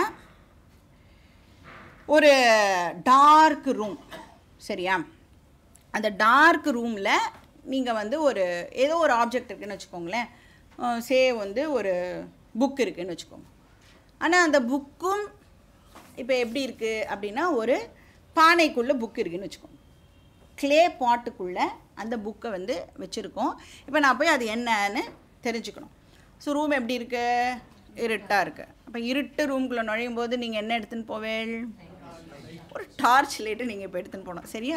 ஒரு டார்க் ரூம் சரியா அந்த டார்க் ரூமில் நீங்கள் வந்து ஒரு ஏதோ ஒரு ஆப்ஜெக்ட் இருக்குன்னு வச்சுக்கோங்களேன் சே வந்து ஒரு புக் இருக்குன்னு வச்சுக்கோங்க ஆனால் அந்த புக்கும் இப்போ எப்படி இருக்குது அப்படின்னா ஒரு பானைக்குள்ளே புக் இருக்குன்னு வச்சுக்கோங்க க்ளே பாட்டுக்குள்ளே அந்த புக்கை வந்து வச்சுருக்கோம் இப்போ நான் போய் அது என்னன்னு தெரிஞ்சுக்கணும் ஸோ ரூம் எப்படி இருக்கு இருட்டாக இருக்குது அப்போ இருட்டு ரூம்குள்ளே நுழையும் போது நீங்கள் என்ன எடுத்துன்னு போவேள் ஒரு டார்ச் லைட்டு நீங்கள் இப்போ எடுத்துன்னு போனோம் சரியா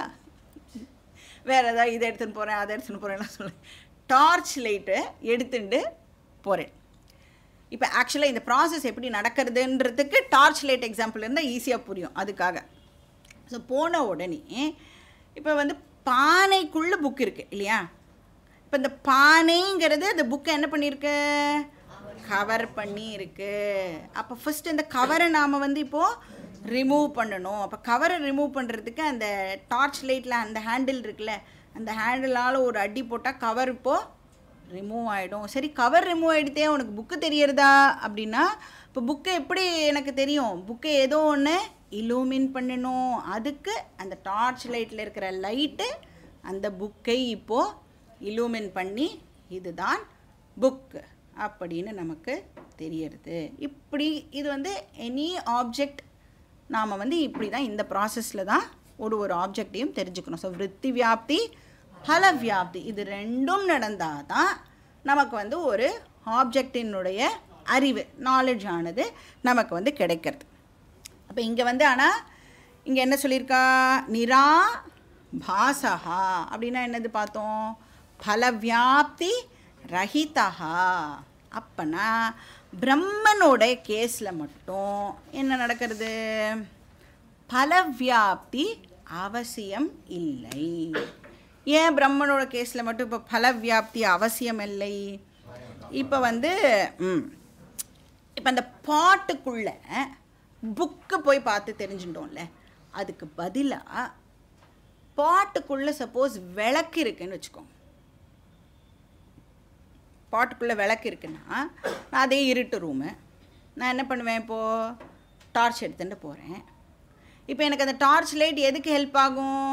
வேறு ஏதாவது இதை எடுத்துன்னு போகிறேன் அதை எடுத்துன்னு போகிறேன்லாம் சொல்ல டார்ச் லைட்டு எடுத்துட்டு போகிறேன் இப்போ ஆக்சுவலாக இந்த ப்ராசஸ் எப்படி நடக்கிறதுன்றதுக்கு டார்ச் லைட் எக்ஸாம்பிள் இருந்தால் ஈஸியாக புரியும் அதுக்காக ஸோ போன உடனே இப்போ வந்து பானைக்குள்ளே புக் இருக்குது இல்லையா இப்போ இந்த பானைங்கிறது அந்த புக்கை என்ன பண்ணியிருக்கு கவர் பண்ணி இருக்கு அப்போ ஃபர்ஸ்ட் இந்த கவரை நாம் வந்து இப்போது ரிமூவ் பண்ணணும் அப்போ கவரை ரிமூவ் பண்ணுறதுக்கு அந்த டார்ச் லைட்டில் அந்த ஹேண்டில் இருக்குல்ல அந்த ஹேண்டிலால் ஒரு அடி போட்டால் கவர் இப்போது ரிமூவ் ஆகிடும் சரி கவர் ரிமூவ் ஆகிடுதே உனக்கு புக்கு தெரியறதா அப்படின்னா இப்போ புக்கு எப்படி எனக்கு தெரியும் புக்கை ஏதோ ஒன்று இலூமின் பண்ணணும் அதுக்கு அந்த டார்ச் லைட்டில் இருக்கிற லைட்டு அந்த புக்கை இப்போது இலூமின் பண்ணி இதுதான் புக்கு அப்படின்னு நமக்கு தெரியறது இப்படி இது வந்து எனி ஆப்ஜெக்ட் நாம் வந்து இப்படி தான் இந்த ப்ராசஸில் தான் ஒரு ஒரு ஆப்ஜெக்டையும் தெரிஞ்சுக்கணும் ஸோ விருத்தி வியாப்தி பல வியாப்தி இது ரெண்டும் நடந்தால் தான் நமக்கு வந்து ஒரு ஆப்ஜெக்டினுடைய அறிவு நாலேஜ் ஆனது நமக்கு வந்து கிடைக்கிறது அப்போ இங்கே வந்து ஆனால் இங்கே என்ன சொல்லியிருக்கா நிரா பாசகா அப்படின்னா என்னது பார்த்தோம் பல வியாப்தி ரஹிதா அப்பனா பிரம்மனோட கேஸில் மட்டும் என்ன நடக்கிறது பல வியாப்தி அவசியம் இல்லை ஏன் பிரம்மனோட கேஸில் மட்டும் இப்போ பல வியாப்தி அவசியம் இல்லை இப்போ வந்து ம் இப்போ அந்த பாட்டுக்குள்ள புக்கு போய் பார்த்து தெரிஞ்சுட்டோம்ல அதுக்கு பதிலாக பாட்டுக்குள்ளே சப்போஸ் விளக்கு இருக்குன்னு வச்சுக்கோங்க பாட்டுக்குள்ளே விளக்கு இருக்குன்னா நான் அதே இருட்டு ரூமு நான் என்ன பண்ணுவேன் இப்போது டார்ச் எடுத்துகிட்டு போகிறேன் இப்போ எனக்கு அந்த டார்ச் லைட் எதுக்கு ஹெல்ப் ஆகும்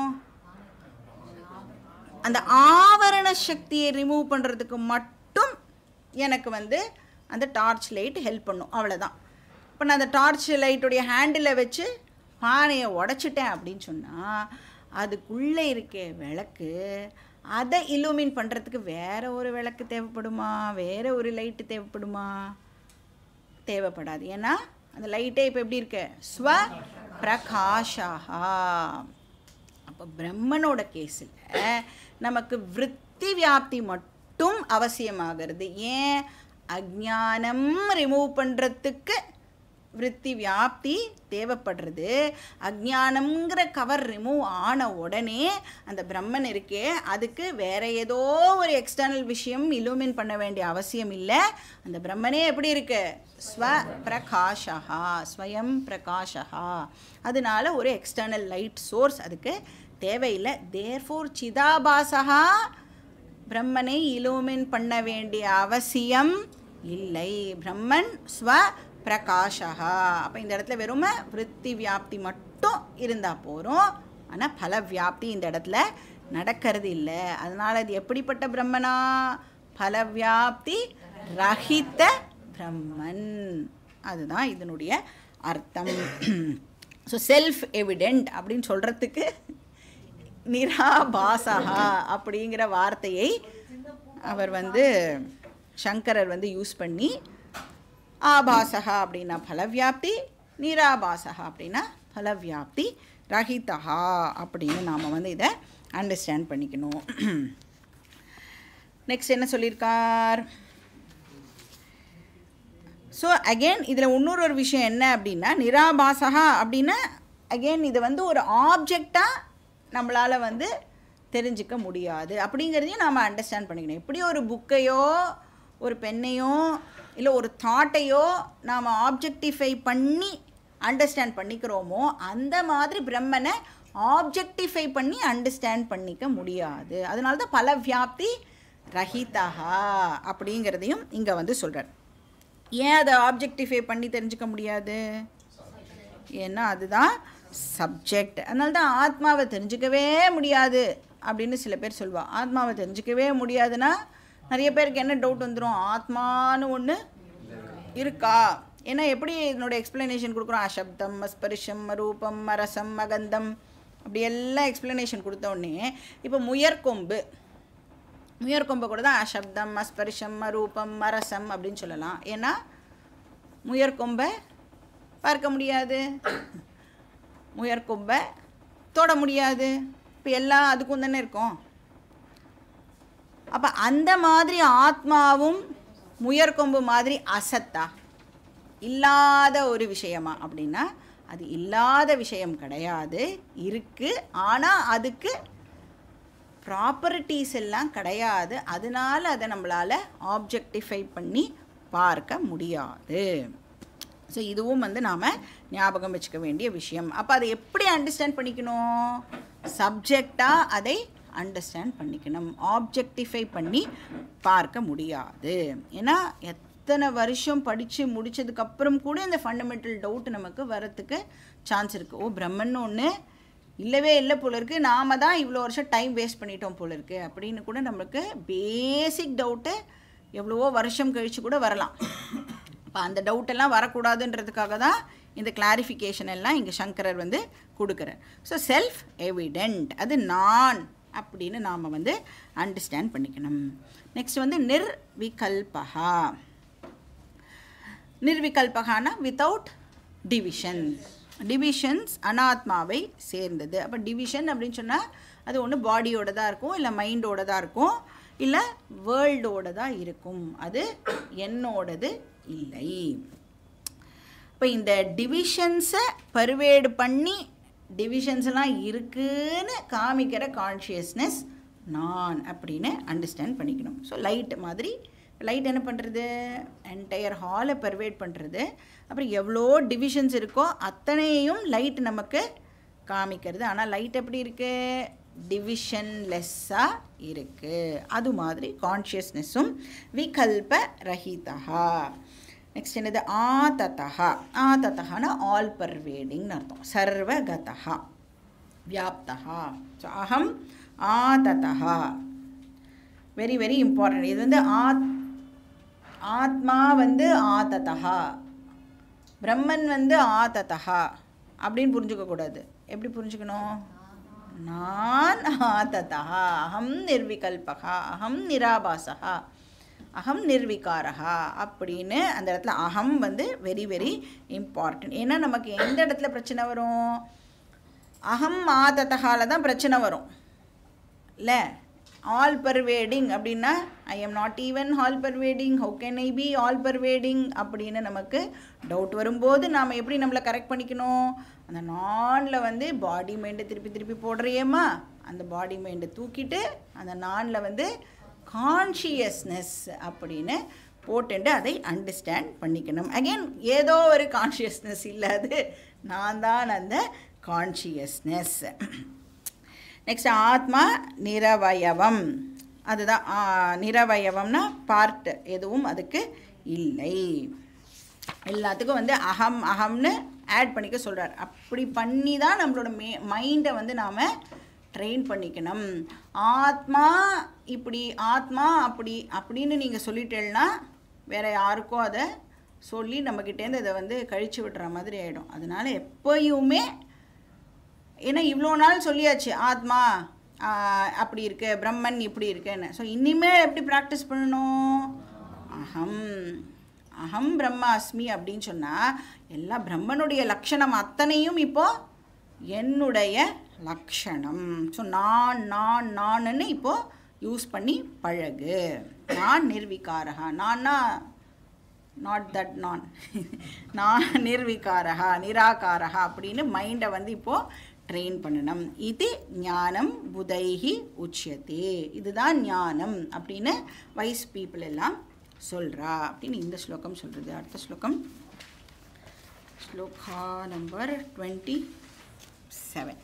அந்த ஆவரண சக்தியை ரிமூவ் பண்ணுறதுக்கு மட்டும் எனக்கு வந்து அந்த டார்ச் லைட் ஹெல்ப் பண்ணும் அவ்வளோதான் இப்போ நான் அந்த டார்ச் லைட்டுடைய ஹேண்டிலை வச்சு பானையை உடச்சிட்டேன் அப்படின்னு சொன்னால் அதுக்குள்ளே இருக்க விளக்கு அதை இலூமின் பண்ணுறதுக்கு வேற ஒரு விளக்கு தேவைப்படுமா வேற ஒரு லைட்டு தேவைப்படுமா தேவைப்படாது ஏன்னா அந்த லைட்டே இப்போ எப்படி இருக்கு ஸ்வ பிரகாஷாகா அப்போ பிரம்மனோட கேஸில் நமக்கு விற்பி வியாப்தி மட்டும் அவசியமாகிறது ஏன் அஜானம் ரிமூவ் பண்ணுறதுக்கு விற்பி வியாப்தி தேவைப்படுறது அஜானம்ங்கிற கவர் ரிமூவ் ஆன உடனே அந்த பிரம்மன் இருக்கே அதுக்கு வேற ஏதோ ஒரு எக்ஸ்டர்னல் விஷயம் இலூமின் பண்ண வேண்டிய அவசியம் இல்லை அந்த பிரம்மனே எப்படி இருக்கு ஸ்வ பிரகாஷா ஸ்வயம் பிரகாஷா அதனால ஒரு எக்ஸ்டர்னல் லைட் சோர்ஸ் அதுக்கு தேவையில்லை தேர்ஃபோர் சிதாபாசகா பிரம்மனை இலூமின் பண்ண வேண்டிய அவசியம் இல்லை பிரம்மன் ஸ்வ பிரகாஷா அப்போ இந்த இடத்துல வெறும விற்பி வியாப்தி மட்டும் இருந்தால் போகிறோம் ஆனால் பல வியாப்தி இந்த இடத்துல நடக்கிறது இல்லை அதனால் இது எப்படிப்பட்ட பிரம்மனா பல வியாப்தி ரஹித பிரம்மன் அதுதான் இதனுடைய அர்த்தம் ஸோ செல்ஃப் எவிடென்ட் அப்படின்னு சொல்கிறதுக்கு நிராபாசகா அப்படிங்கிற வார்த்தையை அவர் வந்து சங்கரர் வந்து யூஸ் பண்ணி ஆபாசகா அப்படின்னா பலவியாப்தி நிராபாசகா அப்படின்னா பலவியாப்தி ரஹிதா அப்படின்னு நாம் வந்து இதை அண்டர்ஸ்டாண்ட் பண்ணிக்கணும் நெக்ஸ்ட் என்ன சொல்லியிருக்கார் ஸோ அகெயின் இதில் இன்னொரு ஒரு விஷயம் என்ன அப்படின்னா நிராபாசகா அப்படின்னா அகெயின் இது வந்து ஒரு ஆப்ஜெக்டாக நம்மளால் வந்து தெரிஞ்சிக்க முடியாது அப்படிங்கிறதையும் நாம் அண்டர்ஸ்டாண்ட் பண்ணிக்கணும் எப்படி ஒரு புக்கையோ ஒரு பெண்ணையோ இல்லை ஒரு தாட்டையோ நாம் ஆப்ஜெக்டிஃபை பண்ணி அண்டர்ஸ்டாண்ட் பண்ணிக்கிறோமோ அந்த மாதிரி பிரம்மனை ஆப்ஜெக்டிஃபை பண்ணி அண்டர்ஸ்டாண்ட் பண்ணிக்க முடியாது அதனால தான் பல வியாப்தி ரஹிதா அப்படிங்கிறதையும் இங்கே வந்து சொல்கிறார் ஏன் அதை ஆப்ஜெக்டிஃபை பண்ணி தெரிஞ்சுக்க முடியாது ஏன்னா அதுதான் சப்ஜெக்ட் அதனால தான் ஆத்மாவை தெரிஞ்சுக்கவே முடியாது அப்படின்னு சில பேர் சொல்லுவா ஆத்மாவை தெரிஞ்சுக்கவே முடியாதுன்னா நிறைய பேருக்கு என்ன டவுட் வந்துடும் ஆத்மான்னு ஒன்று இருக்கா ஏன்னா எப்படி இதனோட எக்ஸ்ப்ளனேஷன் கொடுக்குறோம் அசப்தம் அஸ்பரிஷம் ரூபம் அரசம் அகந்தம் அப்படி எல்லாம் எக்ஸ்ப்ளனேஷன் கொடுத்த உடனே இப்போ முயற்கொம்பு முயற்கொம்பை கூட தான் அசப்தம் அஸ்பரிஷம் அரூபம் அரசம் அப்படின்னு சொல்லலாம் ஏன்னா முயற்கொம்பை பார்க்க முடியாது முயற்கொம்பை தொட முடியாது இப்போ எல்லாம் அதுக்கும் தானே இருக்கும் அப்போ அந்த மாதிரி ஆத்மாவும் முயற்கொம்பு மாதிரி அசத்தா இல்லாத ஒரு விஷயமா அப்படின்னா அது இல்லாத விஷயம் கிடையாது இருக்குது ஆனால் அதுக்கு ப்ராப்பர்ட்டிஸ் எல்லாம் கிடையாது அதனால அதை நம்மளால் ஆப்ஜெக்டிஃபை பண்ணி பார்க்க முடியாது ஸோ இதுவும் வந்து நாம் ஞாபகம் வச்சுக்க வேண்டிய விஷயம் அப்போ அதை எப்படி அண்டர்ஸ்டாண்ட் பண்ணிக்கணும் சப்ஜெக்டாக அதை அண்டர்ஸ்டாண்ட் பண்ணிக்கணும் ஆப்ஜெக்டிஃபை பண்ணி பார்க்க முடியாது ஏன்னா எத்தனை வருஷம் படித்து முடித்ததுக்கப்புறம் கூட இந்த ஃபண்டமெண்டல் டவுட் நமக்கு வரத்துக்கு சான்ஸ் இருக்குது ஓ பிரம்மன் ஒன்று இல்லவே இல்லை போல இருக்குது நாம் தான் இவ்வளோ வருஷம் டைம் வேஸ்ட் பண்ணிட்டோம் போல இருக்குது அப்படின்னு கூட நம்மளுக்கு பேசிக் டவுட்டு எவ்வளவோ வருஷம் கழித்து கூட வரலாம் இப்போ அந்த டவுட்டெல்லாம் வரக்கூடாதுன்றதுக்காக தான் இந்த கிளாரிஃபிகேஷன் எல்லாம் இங்கே சங்கரர் வந்து கொடுக்குறார் ஸோ செல்ஃப் எவிடென்ட் அது நான் அப்படின்னு நாம் வந்து அண்டர்ஸ்டாண்ட் பண்ணிக்கணும் நெக்ஸ்ட் வந்து நிர்விகல்பகா நிர்விகல்பகானா வித்தவுட் டிவிஷன் டிவிஷன்ஸ் அனாத்மாவை சேர்ந்தது அப்போ டிவிஷன் அப்படின்னு சொன்னால் அது ஒன்று பாடியோட தான் இருக்கும் இல்லை மைண்டோட தான் இருக்கும் இல்லை வேர்ல்டோட தான் இருக்கும் அது என்னோடது இல்லை இப்போ இந்த டிவிஷன்ஸை பருவேடு பண்ணி டிவிஷன்ஸ் எல்லாம் இருக்குன்னு காமிக்கிற கான்ஷியஸ்னஸ் நான் அப்படின்னு அண்டர்ஸ்டாண்ட் பண்ணிக்கணும் ஸோ லைட் மாதிரி லைட் என்ன பண்ணுறது என்டையர் ஹாலை பர்வேட் பண்ணுறது அப்புறம் எவ்வளோ டிவிஷன்ஸ் இருக்கோ அத்தனையும் லைட் நமக்கு காமிக்கிறது ஆனால் லைட் எப்படி இருக்குது டிவிஷன்லெஸ்ஸாக இருக்குது அது மாதிரி கான்ஷியஸ்னஸும் விகல்ப ரஹிதா நெக்ஸ்ட் என்னது ஆததா ஆததஹானா ஆல் பர்வேடிங்னு அர்த்தம் சர்வகதா வியாப்தா ஸோ அகம் ஆததா வெரி வெரி இம்பார்ட்டன்ட் இது வந்து ஆத் ஆத்மா வந்து ஆததா பிரம்மன் வந்து ஆததா அப்படின்னு புரிஞ்சுக்கக்கூடாது எப்படி புரிஞ்சுக்கணும் நான் ஆததா அகம் நிர்விகல்பகா அகம் நிராபாசகா அகம் நிர்விகாரகா அப்படின்னு அந்த இடத்துல அகம் வந்து வெரி வெரி இம்பார்ட்டன்ட் ஏன்னா நமக்கு எந்த இடத்துல பிரச்சனை வரும் அகம் ஆததகால தான் பிரச்சனை வரும் இல்லை ஆல் பர்வேடிங் அப்படின்னா I am not even all pervading how can I be all pervading அப்படின்னு நமக்கு டவுட் வரும்போது நாம் எப்படி நம்மளை கரெக்ட் பண்ணிக்கணும் அந்த நானில் வந்து பாடி மைண்டை திருப்பி திருப்பி போடுறியேம்மா அந்த பாடி மைண்டை தூக்கிட்டு அந்த நானில் வந்து கான்ஷியஸ்னஸ் அப்படின்னு போட்டுட்டு அதை அண்டர்ஸ்டாண்ட் பண்ணிக்கணும் அகெயின் ஏதோ ஒரு கான்ஷியஸ்னஸ் இல்லாது நான் தான் அந்த கான்ஷியஸ்னஸ் நெக்ஸ்ட் ஆத்மா நிரவயவம் அதுதான் ஆ, நிரவயவம்னா பார்ட் எதுவும் அதுக்கு இல்லை எல்லாத்துக்கும் வந்து அகம் அகம்னு ஆட் பண்ணிக்க சொல்கிறார் அப்படி பண்ணி தான் நம்மளோட மே மைண்டை வந்து நாம் ட்ரெயின் பண்ணிக்கணும் ஆத்மா இப்படி ஆத்மா அப்படி அப்படின்னு நீங்கள் சொல்லிட்டேன்னா வேற யாருக்கும் அதை சொல்லி நம்மக்கிட்டேருந்து இதை வந்து கழிச்சு விடுற மாதிரி ஆகிடும் அதனால எப்பயுமே ஏன்னா இவ்வளோ நாள் சொல்லியாச்சு ஆத்மா ஆஹ், அப்படி இருக்கு பிரம்மன் இப்படி இருக்குன்னு ஸோ இனிமேல் எப்படி ப்ராக்டிஸ் பண்ணணும் அகம் அகம் பிரம்மாஸ்மி அப்படின்னு சொன்னால் எல்லா பிரம்மனுடைய லக்ஷணம் அத்தனையும் இப்போ என்னுடைய லக்ஷணம் ஸோ நான் நான் நான்னு இப்போ யூஸ் பண்ணி பழகு நான் நிர்விகாரகா நான்னா நாட் தட் நான் நான் நிர்விகாரகா நிராகாரகா அப்படின்னு மைண்டை வந்து இப்போது ட்ரெயின் பண்ணணும் இது ஞானம் புதைஹி உச்சியத்தே இதுதான் ஞானம் அப்படின்னு வைஸ் பீப்புள் எல்லாம் சொல்கிறா அப்படின்னு இந்த ஸ்லோகம் சொல்கிறது அடுத்த ஸ்லோகம் ஸ்லோகா நம்பர் டுவெண்ட்டி செவன்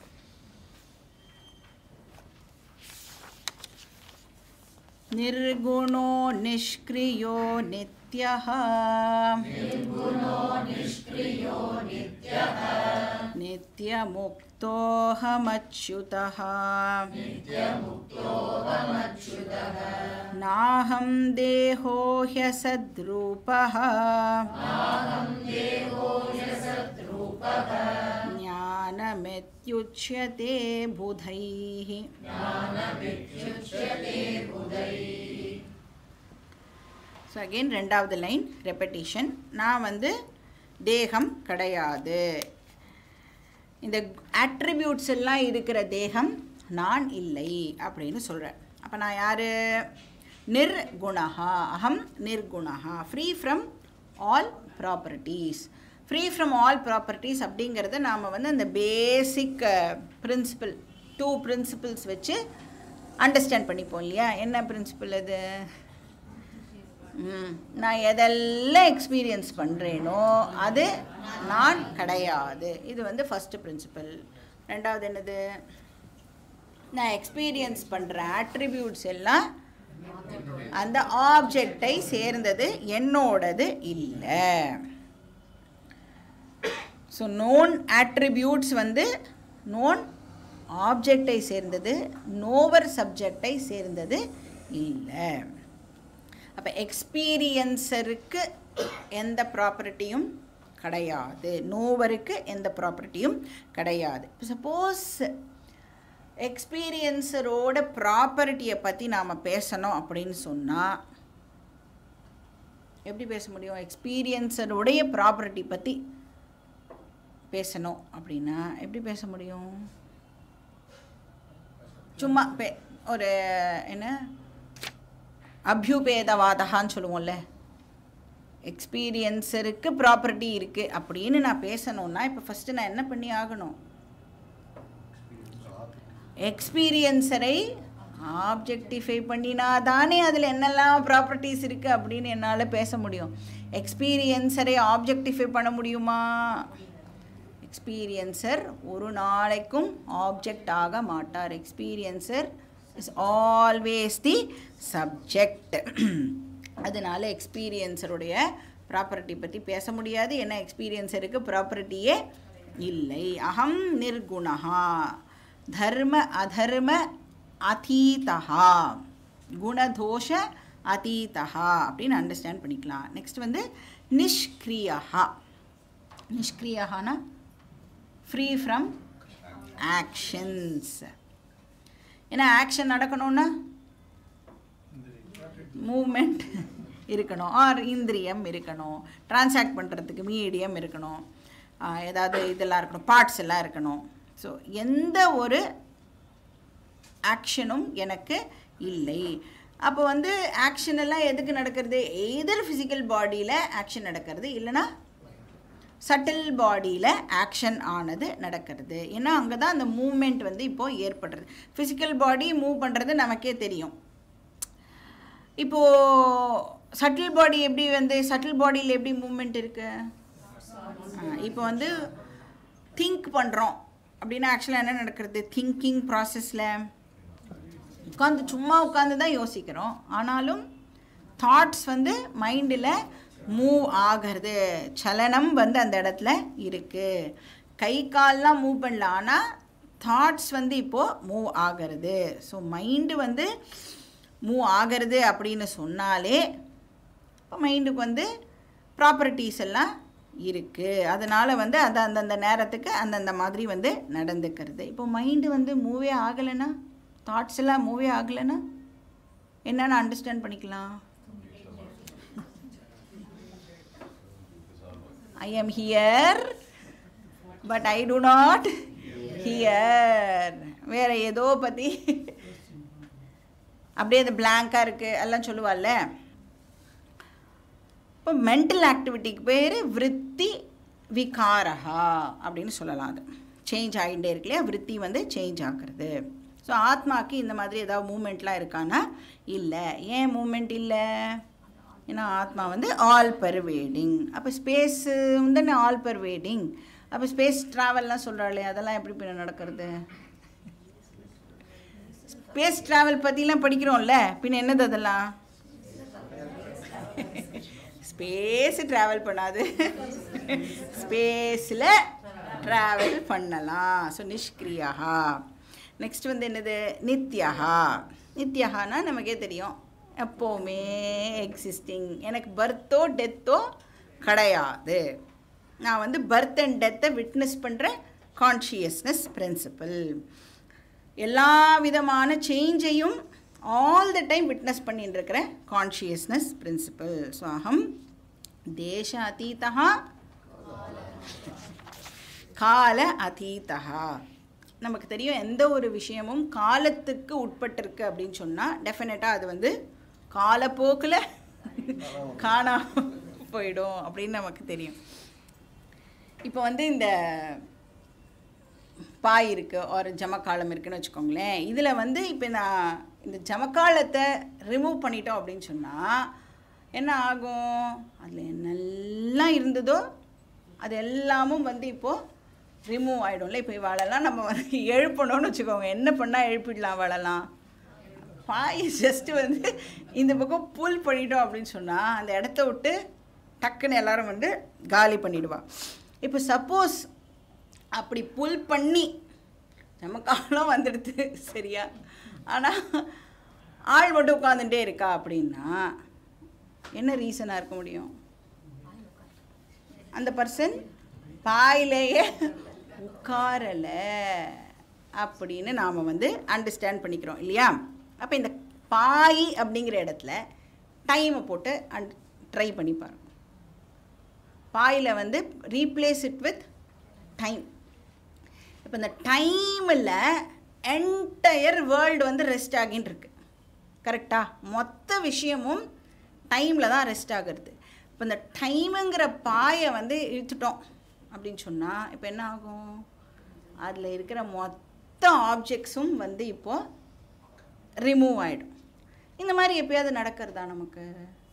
निर्गुणो निष्क्रियो नित्यः नित्यमुक्तोऽहमच्युतः नाहं देहो ह्यसद्रूपः ज्ञानमित्युच्यते बुधैः ஸோ அகெயின் ரெண்டாவது லைன் ரெப்படிஷன் நான் வந்து தேகம் கிடையாது இந்த அட்ரிபியூட்ஸ் எல்லாம் இருக்கிற தேகம் நான் இல்லை அப்படின்னு சொல்கிறேன் அப்போ நான் யார் நிர்குணஹா அகம் நிர்குணஹா free from all properties free from all properties அப்படிங்கிறத நாம் வந்து அந்த பேசிக் பிரின்சிபல் டூ பிரின்சிபிள்ஸ் வச்சு அண்டர்ஸ்டாண்ட் பண்ணிப்போம் இல்லையா என்ன பிரின்சிபல் அது ம், நான் எதெல்லாம் எக்ஸ்பீரியன்ஸ் பண்ணுறேனோ அது நான் கிடையாது இது வந்து ஃபஸ்ட்டு பிரின்சிபல் ரெண்டாவது என்னது நான் எக்ஸ்பீரியன்ஸ் பண்ணுற ஆட்ரிபியூட்ஸ் எல்லாம் அந்த ஆப்ஜெக்டை சேர்ந்தது என்னோடது இல்லை ஸோ நோன் ஆட்ரிபியூட்ஸ் வந்து நோன் ஆப்ஜெக்டை சேர்ந்தது நோவர் சப்ஜெக்டை சேர்ந்தது இல்லை அப்போ எக்ஸ்பீரியன்ஸருக்கு எந்த ப்ராப்பர்ட்டியும் கிடையாது நோவருக்கு எந்த ப்ராப்பர்ட்டியும் கிடையாது சப்போஸ் எக்ஸ்பீரியன்ஸரோட ப்ராப்பர்ட்டியை பற்றி நாம் பேசணும் அப்படின்னு சொன்னால் எப்படி பேச முடியும் எக்ஸ்பீரியன்ஸருடைய ப்ராப்பர்ட்டி பற்றி பேசணும் அப்படின்னா எப்படி பேச முடியும் சும்மா பே ஒரு என்ன அபியுபேதவாதகான்னு சொல்லுவோம்ல எக்ஸ்பீரியன்ஸருக்கு ப்ராப்பர்ட்டி இருக்குது அப்படின்னு நான் பேசணுன்னா இப்போ ஃபஸ்ட்டு நான் என்ன பண்ணி ஆகணும் எக்ஸ்பீரியன்ஸரை ஆப்ஜெக்டிஃபை பண்ணினா தானே அதில் என்னெல்லாம் ப்ராப்பர்ட்டிஸ் இருக்குது அப்படின்னு என்னால் பேச முடியும் எக்ஸ்பீரியன்ஸரை ஆப்ஜெக்டிஃபை பண்ண முடியுமா எக்ஸ்பீரியன்சர் ஒரு நாளைக்கும் ஆப்ஜெக்ட் ஆக மாட்டார் experiencer is always the subject அதனால எக்ஸ்பீரியன்ஸருடைய ப்ராப்பர்ட்டி பற்றி பேச முடியாது ஏன்னா எக்ஸ்பீரியன்ஸருக்கு ப்ராப்பர்ட்டியே இல்லை அகம் நிர்குணா தர்ம அதர்ம அதீதா குணதோஷ அதீதா அப்படின்னு அண்டர்ஸ்டாண்ட் பண்ணிக்கலாம் நெக்ஸ்ட் வந்து நிஷ்கிரியா நிஷ்கிரியானா ஃப்ரீ ஃப்ரம் ஆக்ஷன்ஸ் ஏன்னா ஆக்ஷன் நடக்கணும்னா மூமெண்ட் இருக்கணும் ஆர் இந்திரியம் இருக்கணும் டிரான்சாக்ட் பண்ணுறதுக்கு மீடியம் இருக்கணும் ஆஹ் ஏதாவது இதெல்லாம் இருக்கணும் பார்ட்ஸ் எல்லாம் இருக்கணும் ஸோ எந்த ஒரு ஆக்ஷனும் எனக்கு இல்லை அப்போ வந்து ஆக்ஷன் எல்லாம் எதுக்கு நடக்கிறது எய்தர் ஃபிசிக்கல் பாடியில் ஆக்ஷன் நடக்கிறது இல்லைன்னா சட்டில் பாடியில் ஆக்ஷன் ஆனது நடக்கிறது ஏன்னா அங்கே தான் அந்த மூமெண்ட் வந்து இப்போது ஏற்படுறது ஃபிசிக்கல் பாடி மூவ் பண்ணுறது நமக்கே தெரியும் இப்போது சட்டில் பாடி எப்படி வந்து சட்டில் பாடியில் எப்படி மூமெண்ட் இருக்குது இப்போ வந்து திங்க் பண்ணுறோம் அப்படின்னா ஆக்சுவலாக என்ன நடக்கிறது திங்கிங் ப்ராசஸில் உட்காந்து சும்மா உட்காந்து தான் யோசிக்கிறோம் ஆனாலும் தாட்ஸ் வந்து மைண்டில் மூவ் ஆகிறது சலனம் வந்து அந்த இடத்துல இருக்குது கை கால்லாம் மூவ் பண்ணல ஆனால் தாட்ஸ் வந்து இப்போது மூவ் ஆகிறது ஸோ மைண்டு வந்து மூவ் ஆகிறது அப்படின்னு சொன்னாலே இப்போ மைண்டுக்கு வந்து ப்ராப்பர்ட்டிஸ் எல்லாம் இருக்குது அதனால் வந்து அது அந்தந்த நேரத்துக்கு அந்தந்த மாதிரி வந்து நடந்துக்கிறது இப்போ மைண்டு வந்து மூவே ஆகலைன்னா தாட்ஸ் எல்லாம் மூவே ஆகலைன்னா என்னென்னு அண்டர்ஸ்டாண்ட் பண்ணிக்கலாம் I am here but I do not hear வேற ஏதோ பற்றி அப்படியே அது பிளாங்காக இருக்குது எல்லாம் சொல்லுவாள்ல இப்போ மென்டல் ஆக்டிவிட்டிக்கு பேர் விருத்தி விகாரஹா அப்படின்னு சொல்லலாம் அது சேஞ்ச் ஆகிட்டே இருக்கு இல்லையா விருத்தி வந்து சேஞ்ச் ஆகிறது ஸோ ஆத்மாக்கு இந்த மாதிரி ஏதாவது மூமெண்ட்லாம் இருக்கான்னா இல்லை ஏன் மூமெண்ட் இல்லை ஏன்னா ஆத்மா வந்து ஆல் பர்வேடிங் அப்போ ஸ்பேஸு வந்து ஆல் பர்வேடிங் அப்போ ஸ்பேஸ் ட்ராவல்லாம் சொல்கிறாளே அதெல்லாம் எப்படி பின்ன நடக்கிறது ஸ்பேஸ் ட்ராவல் பற்றிலாம் படிக்கிறோம்ல பின்ன என்னது அதெல்லாம் ஸ்பேஸ் ட்ராவல் பண்ணாது ஸ்பேஸில் ட்ராவல் பண்ணலாம் ஸோ நிஷ்கிரியா நெக்ஸ்ட் வந்து என்னது நித்யஹா நித்யஹானா நமக்கே தெரியும் எப்போவுமே எக்ஸிஸ்டிங் எனக்கு பர்த்தோ டெத்தோ கிடையாது நான் வந்து பர்த் அண்ட் டெத்தை விட்னஸ் பண்ணுற கான்ஷியஸ்னஸ் பிரின்சிபல் எல்லா விதமான சேஞ்சையும் ஆல் த டைம் விட்னஸ் பண்ணிட்டு இருக்கிற கான்ஷியஸ்னஸ் பிரின்சிபல் ஸோ அகம் தேச அதீதா கால அதீதா நமக்கு தெரியும் எந்த ஒரு விஷயமும் காலத்துக்கு உட்பட்டிருக்கு அப்படின்னு சொன்னால் டெஃபினட்டாக அது வந்து காலப்போக்கில் காணாம போயிடும் அப்படின்னு நமக்கு தெரியும் இப்போ வந்து இந்த பாய் இருக்குது ஒரு ஜமக்காலம் இருக்குன்னு வச்சுக்கோங்களேன் இதில் வந்து இப்போ நான் இந்த ஜமக்காலத்தை ரிமூவ் பண்ணிட்டோம் அப்படின்னு சொன்னால் என்ன ஆகும் அதில் என்னெல்லாம் இருந்ததோ அது எல்லாமும் வந்து இப்போது ரிமூவ் ஆகிடும்ல இப்போ இவாளெல்லாம் நம்ம வந்து எழுப்பணும்னு வச்சுக்கோங்க என்ன பண்ணால் எழுப்பிடலாம் வாழலாம் பாய் ஜஸ்ட்டு வந்து இந்த பக்கம் புல் பண்ணிட்டோம் அப்படின்னு சொன்னால் அந்த இடத்த விட்டு டக்குன்னு எல்லாரும் வந்து காலி பண்ணிடுவா இப்போ சப்போஸ் அப்படி புல் பண்ணி நம்ம காலம் வந்துடுது சரியா ஆனால் ஆள் மட்டும் உட்காந்துட்டே இருக்கா அப்படின்னா என்ன ரீசனாக இருக்க முடியும் அந்த பர்சன் பாயிலேயே உட்காரலை அப்படின்னு நாம் வந்து அண்டர்ஸ்டாண்ட் பண்ணிக்கிறோம் இல்லையா அப்போ இந்த பாய் அப்படிங்கிற இடத்துல டைமை போட்டு அண்ட் ட்ரை பண்ணி பாருங்க பாயில் வந்து ரீப்ளேஸ் இட் வித் டைம் இப்போ இந்த டைமில் என்டையர் வேர்ல்டு வந்து ரெஸ்ட் ஆகின்னு இருக்கு கரெக்டாக மொத்த விஷயமும் டைமில் தான் ரெஸ்ட் ஆகுறது இப்போ இந்த டைமுங்கிற பாயை வந்து இழுத்துட்டோம் அப்படின்னு சொன்னால் இப்போ என்ன ஆகும் அதில் இருக்கிற மொத்த ஆப்ஜெக்ட்ஸும் வந்து இப்போது ரிமூவ் ஆகிடும் இந்த மாதிரி எப்பயாவது நடக்கிறதா நமக்கு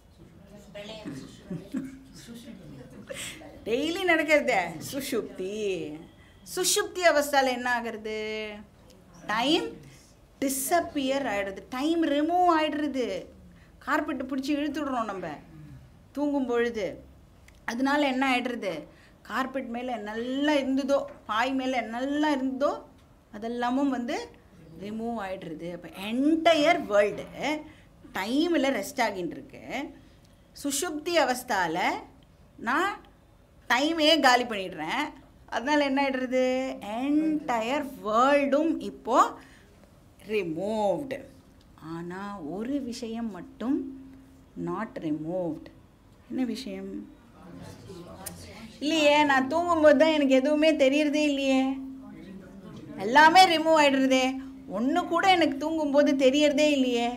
டெய்லி நடக்கிறதே சுஷுப்தி சுஷுப்தி அவஸ்தால என்ன ஆகிறது டைம் டிஸப்பியர் ஆகிடுது டைம் ரிமூவ் ஆகிடுறது கார்பெட்டு பிடிச்சி இழுத்துடுறோம் நம்ம தூங்கும் பொழுது அதனால என்ன ஆகிடுறது கார்பெட் மேலே நல்லா இருந்ததோ பாய் மேலே நல்லா இருந்ததோ அதெல்லாமும் வந்து ரிமூவ் ஆகிடுறது அப்போ என்டையர் வேர்ல்டு டைமில் ரெஸ்ட் ஆகின்னு இருக்கு சுஷுப்தி அவஸ்தால நான் டைமே காலி பண்ணிடுறேன் அதனால என்ன ஆகிடுறது என்டையர் வேர்ல்டும் இப்போது ரிமூவ்டு ஆனால் ஒரு விஷயம் மட்டும் நாட் ரிமூவ்டு என்ன விஷயம் இல்லையே நான் தூங்கும்போது தான் எனக்கு எதுவுமே தெரியறதே இல்லையே எல்லாமே ரிமூவ் ஆயிடுறதே ஒன்று கூட எனக்கு தூங்கும்போது தெரியறதே இல்லையே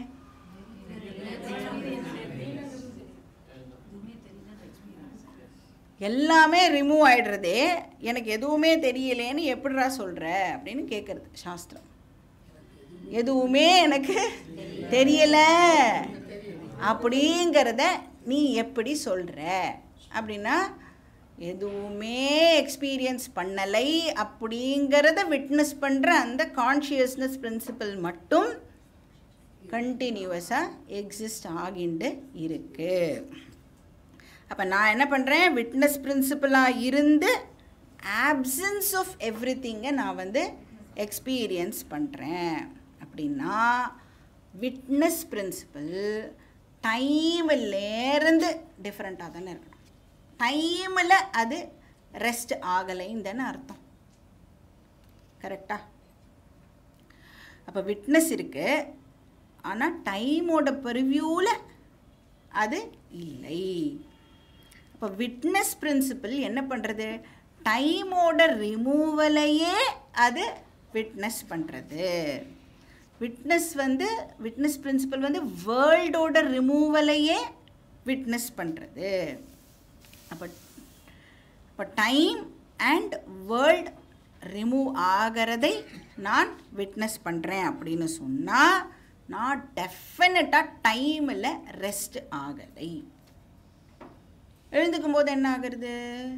எல்லாமே ரிமூவ் ஆயிடுறதே எனக்கு எதுவுமே தெரியலேன்னு எப்படிடா சொல்கிற அப்படின்னு கேட்குறது சாஸ்திரம் எதுவுமே எனக்கு தெரியல அப்படிங்கிறத நீ எப்படி சொல்கிற அப்படின்னா எதுவுமே எக்ஸ்பீரியன்ஸ் பண்ணலை அப்படிங்கிறத விட்னஸ் பண்ணுற அந்த கான்ஷியஸ்னஸ் பிரின்சிபல் மட்டும் கண்டினியூவஸாக எக்ஸிஸ்ட் ஆகிண்டு இருக்கு அப்போ நான் என்ன பண்ணுறேன் விட்னஸ் பிரின்சிபலாக இருந்து ஆப்சன்ஸ் ஆஃப் எவ்ரி திங்கை நான் வந்து எக்ஸ்பீரியன்ஸ் பண்ணுறேன் அப்படின்னா விட்னஸ் பிரின்சிபல் டைமிலேருந்து டிஃப்ரெண்ட்டாக தானே இருக்கணும் டைமில் அது ரெஸ்ட் ஆகலைன்னு தானே அர்த்தம் கரெக்டா அப்போ விட்னஸ் இருக்குது ஆனால் டைமோட பெர்வியூவில் அது இல்லை அப்போ விட்னஸ் பிரின்சிபல் என்ன பண்ணுறது டைமோட ரிமூவலையே அது விட்னஸ் பண்ணுறது விட்னஸ் வந்து விட்னஸ் பிரின்சிபல் வந்து வேர்ல்டோட ரிமூவலையே விட்னஸ் பண்ணுறது அப்போ இப்போ டைம் அண்ட் வேர்ல்ட் ரிமூவ் ஆகிறதை நான் விட்னஸ் பண்ணுறேன் அப்படின்னு சொன்னால் நான் டெஃபினட்டாக டைமில் ரெஸ்ட் ஆகலை எழுந்துக்கும் போது என்ன ஆகிறது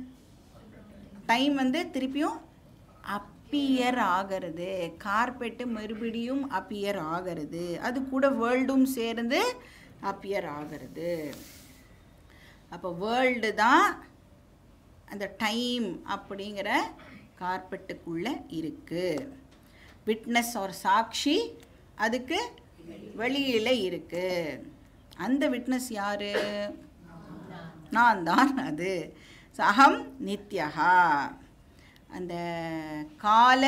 டைம் வந்து திருப்பியும் அப்பியர் ஆகிறது கார்பெட்டு மறுபடியும் அப்பியர் ஆகிறது அது கூட வேர்ல்டும் சேர்ந்து அப்பியர் ஆகிறது அப்போ வேர்ல்டு தான் அந்த டைம் அப்படிங்கிற கார்பெட்டுக்குள்ளே இருக்குது விட்னஸ் ஒரு சாட்சி அதுக்கு வெளியில் இருக்குது அந்த விட்னஸ் யார் நான் தான் அது So, அகம் நித்யகா அந்த கால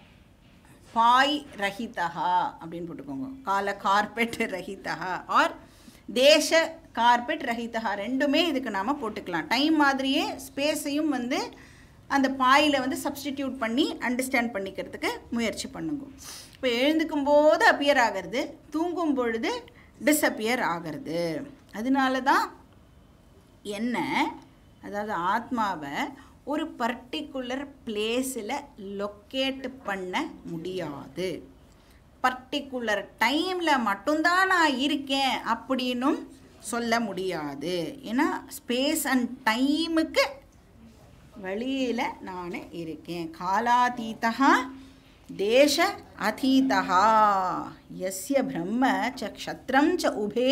பாய் ரஹிதா அப்படின்னு போட்டுக்கோங்க கால கார்பெட் ரஹிதா ஆர் தேச கார்பெட் ரஹிதா ரெண்டுமே இதுக்கு நாம் போட்டுக்கலாம் டைம் மாதிரியே ஸ்பேஸையும் வந்து அந்த பாயில் வந்து சப்ஸ்டிடியூட் பண்ணி அண்டர்ஸ்டாண்ட் பண்ணிக்கிறதுக்கு முயற்சி பண்ணுங்க இப்போ எழுந்துக்கும் போது அப்பியர் ஆகிறது தூங்கும் பொழுது டிஸப்பியர் ஆகிறது அதனால தான் என்ன அதாவது ஆத்மாவை ஒரு பர்டிகுலர் பிளேஸில் லொக்கேட் பண்ண முடியாது பர்டிகுலர் டைமில் மட்டும்தான் நான் இருக்கேன் அப்படின்னும் சொல்ல முடியாது ஏன்னா ஸ்பேஸ் அண்ட் டைமுக்கு வழியில் நான் இருக்கேன் காலாதீதா தேச அதீதா யஸ்ய பிரம்ம ச க்ஷத்ரம் ச உபே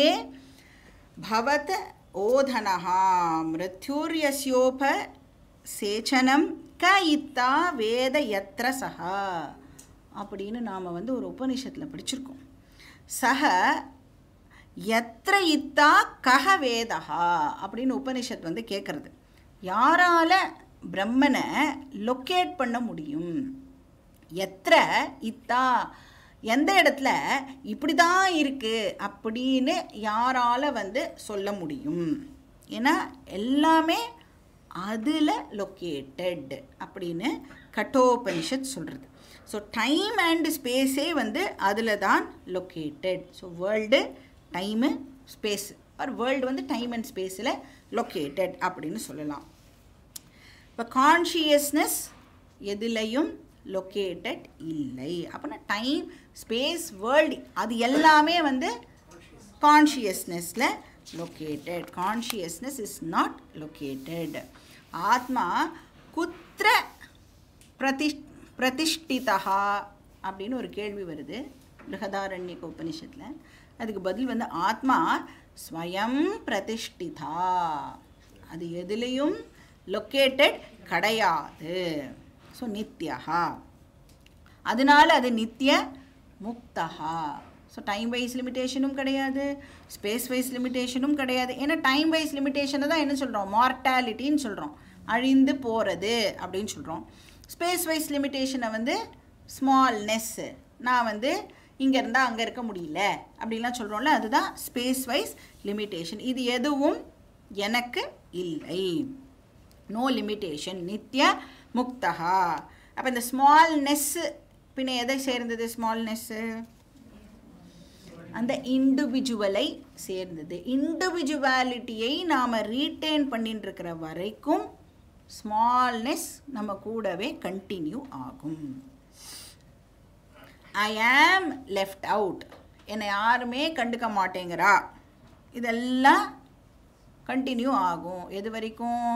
பவத ஓதனः மிருத்யுர்யஸ்யோப சேச்சனம் க இத்தா வேத யத்ர சஹா அப்படின்னு நாம் வந்து ஒரு உபனிஷத்தில் படிச்சிருக்கோம் சக எத்திர இத்தா கஹ வேதஹா அப்படின்னு உபனிஷத் வந்து கேட்குறது யாரால பிரம்மனை லொக்கேட் பண்ண முடியும் எத்திர இத்தா எந்த இடத்துல இப்படி தான் இருக்குது அப்படின்னு யாரால் வந்து சொல்ல முடியும் ஏன்னா எல்லாமே அதில் லொக்கேட்டட் அப்படின்னு கட்டோபனிஷத் சொல்கிறது ஸோ டைம் அண்ட் ஸ்பேஸே வந்து அதில் தான் located so world time space or world வந்து டைம் அண்ட் ஸ்பேஸில் லொக்கேட்டட் அப்படின்னு சொல்லலாம் இப்போ கான்ஷியஸ்னஸ் எதுலையும் லொக்கேட்டட் இல்லை அப்படின்னா டைம் ஸ்பேஸ் வேர்ல்டு அது எல்லாமே வந்து கான்ஷியஸ்னஸில் located consciousness is not located ஆத்மா குத்திர பிரதி பிரதிஷ்டிதா அப்படின்னு ஒரு கேள்வி வருது பிருகதாரண்யக உபனிஷத்தில் அதுக்கு பதில் வந்து ஆத்மா ஸ்வயம் பிரதிஷ்டிதா அது எதுலேயும் லொக்கேட்டட் கிடையாது ஸோ நித்யா அதனால அது நித்திய முக்தஹா ஸோ டைம் வைஸ் லிமிட்டேஷனும் கிடையாது ஸ்பேஸ் வைஸ் லிமிட்டேஷனும் கிடையாது ஏன்னா டைம் வைஸ் லிமிட்டேஷனை தான் என்ன சொல்கிறோம் மார்ட்டாலிட்டின்னு சொல்கிறோம் அழிந்து போகிறது அப்படின்னு சொல்கிறோம் ஸ்பேஸ் வைஸ் லிமிட்டேஷனை வந்து ஸ்மால்னஸ்ஸு நான் வந்து இங்கே இருந்தால் அங்கே இருக்க முடியல அப்படின்லாம் சொல்கிறோம்ல அதுதான் ஸ்பேஸ் வைஸ் லிமிட்டேஷன் இது எதுவும் எனக்கு இல்லை நோ லிமிட்டேஷன் நித்ய முக்தகா அப்போ இந்த ஸ்மால்னஸ்ஸு பின்ன எதை சேர்ந்தது ஸ்மால்னஸ்ஸு அந்த இண்டிவிஜுவலை சேர்ந்தது இண்டிவிஜுவாலிட்டியை நாம் ரீட்டைன் பண்ணிட்டு இருக்கிற வரைக்கும் ஸ்மால்னஸ் நம்ம கூடவே கண்டினியூ ஆகும் ஐ ஆம் லெஃப்ட் அவுட் என்னை யாருமே கண்டுக்க மாட்டேங்கிறா இதெல்லாம் கண்டினியூ ஆகும் எது வரைக்கும்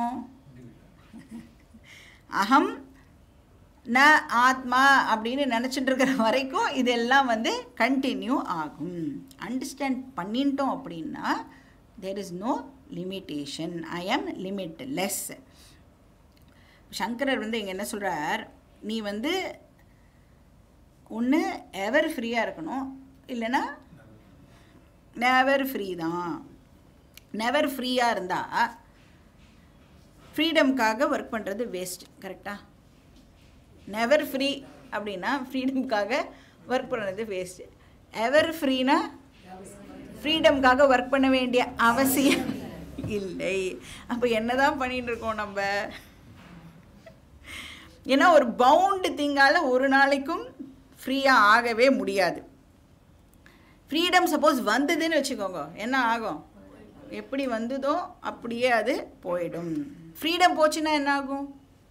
அகம் ந ஆத்மா அப்படின்னு நினச்சிட்டு இருக்கிற வரைக்கும் இதெல்லாம் வந்து கண்டினியூ ஆகும் அண்டர்ஸ்டாண்ட் பண்ணிட்டோம் அப்படின்னா there is no limitation I am limitless சங்கரர் வந்து இங்கே என்ன சொல்கிறார் நீ வந்து ஒன்று எவர் ஃப்ரீயாக இருக்கணும் இல்லைன்னா நெவர் ஃப்ரீ தான் நெவர் ஃப்ரீயாக இருந்தால் ஃப்ரீடம்காக ஒர்க் பண்ணுறது வேஸ்ட் கரெக்டாக நெவர் ஃப்ரீ அப்படின்னா ஃப்ரீடம்காக ஒர்க் பண்ணுறது வேஸ்ட்டு எவர் ஃப்ரீனா ஃப்ரீடம்காக ஒர்க் பண்ண வேண்டிய அவசியம் இல்லை அப்போ என்ன தான் பண்ணிட்டு இருக்கோம் நம்ம ஏன்னா ஒரு பவுண்டு திங்கால் ஒரு நாளைக்கும் ஃப்ரீயாக ஆகவே முடியாது ஃப்ரீடம் சப்போஸ் வந்ததுன்னு வச்சுக்கோங்க என்ன ஆகும் எப்படி வந்ததோ அப்படியே அது போயிடும் ஃப்ரீடம் போச்சுன்னா என்ன ஆகும்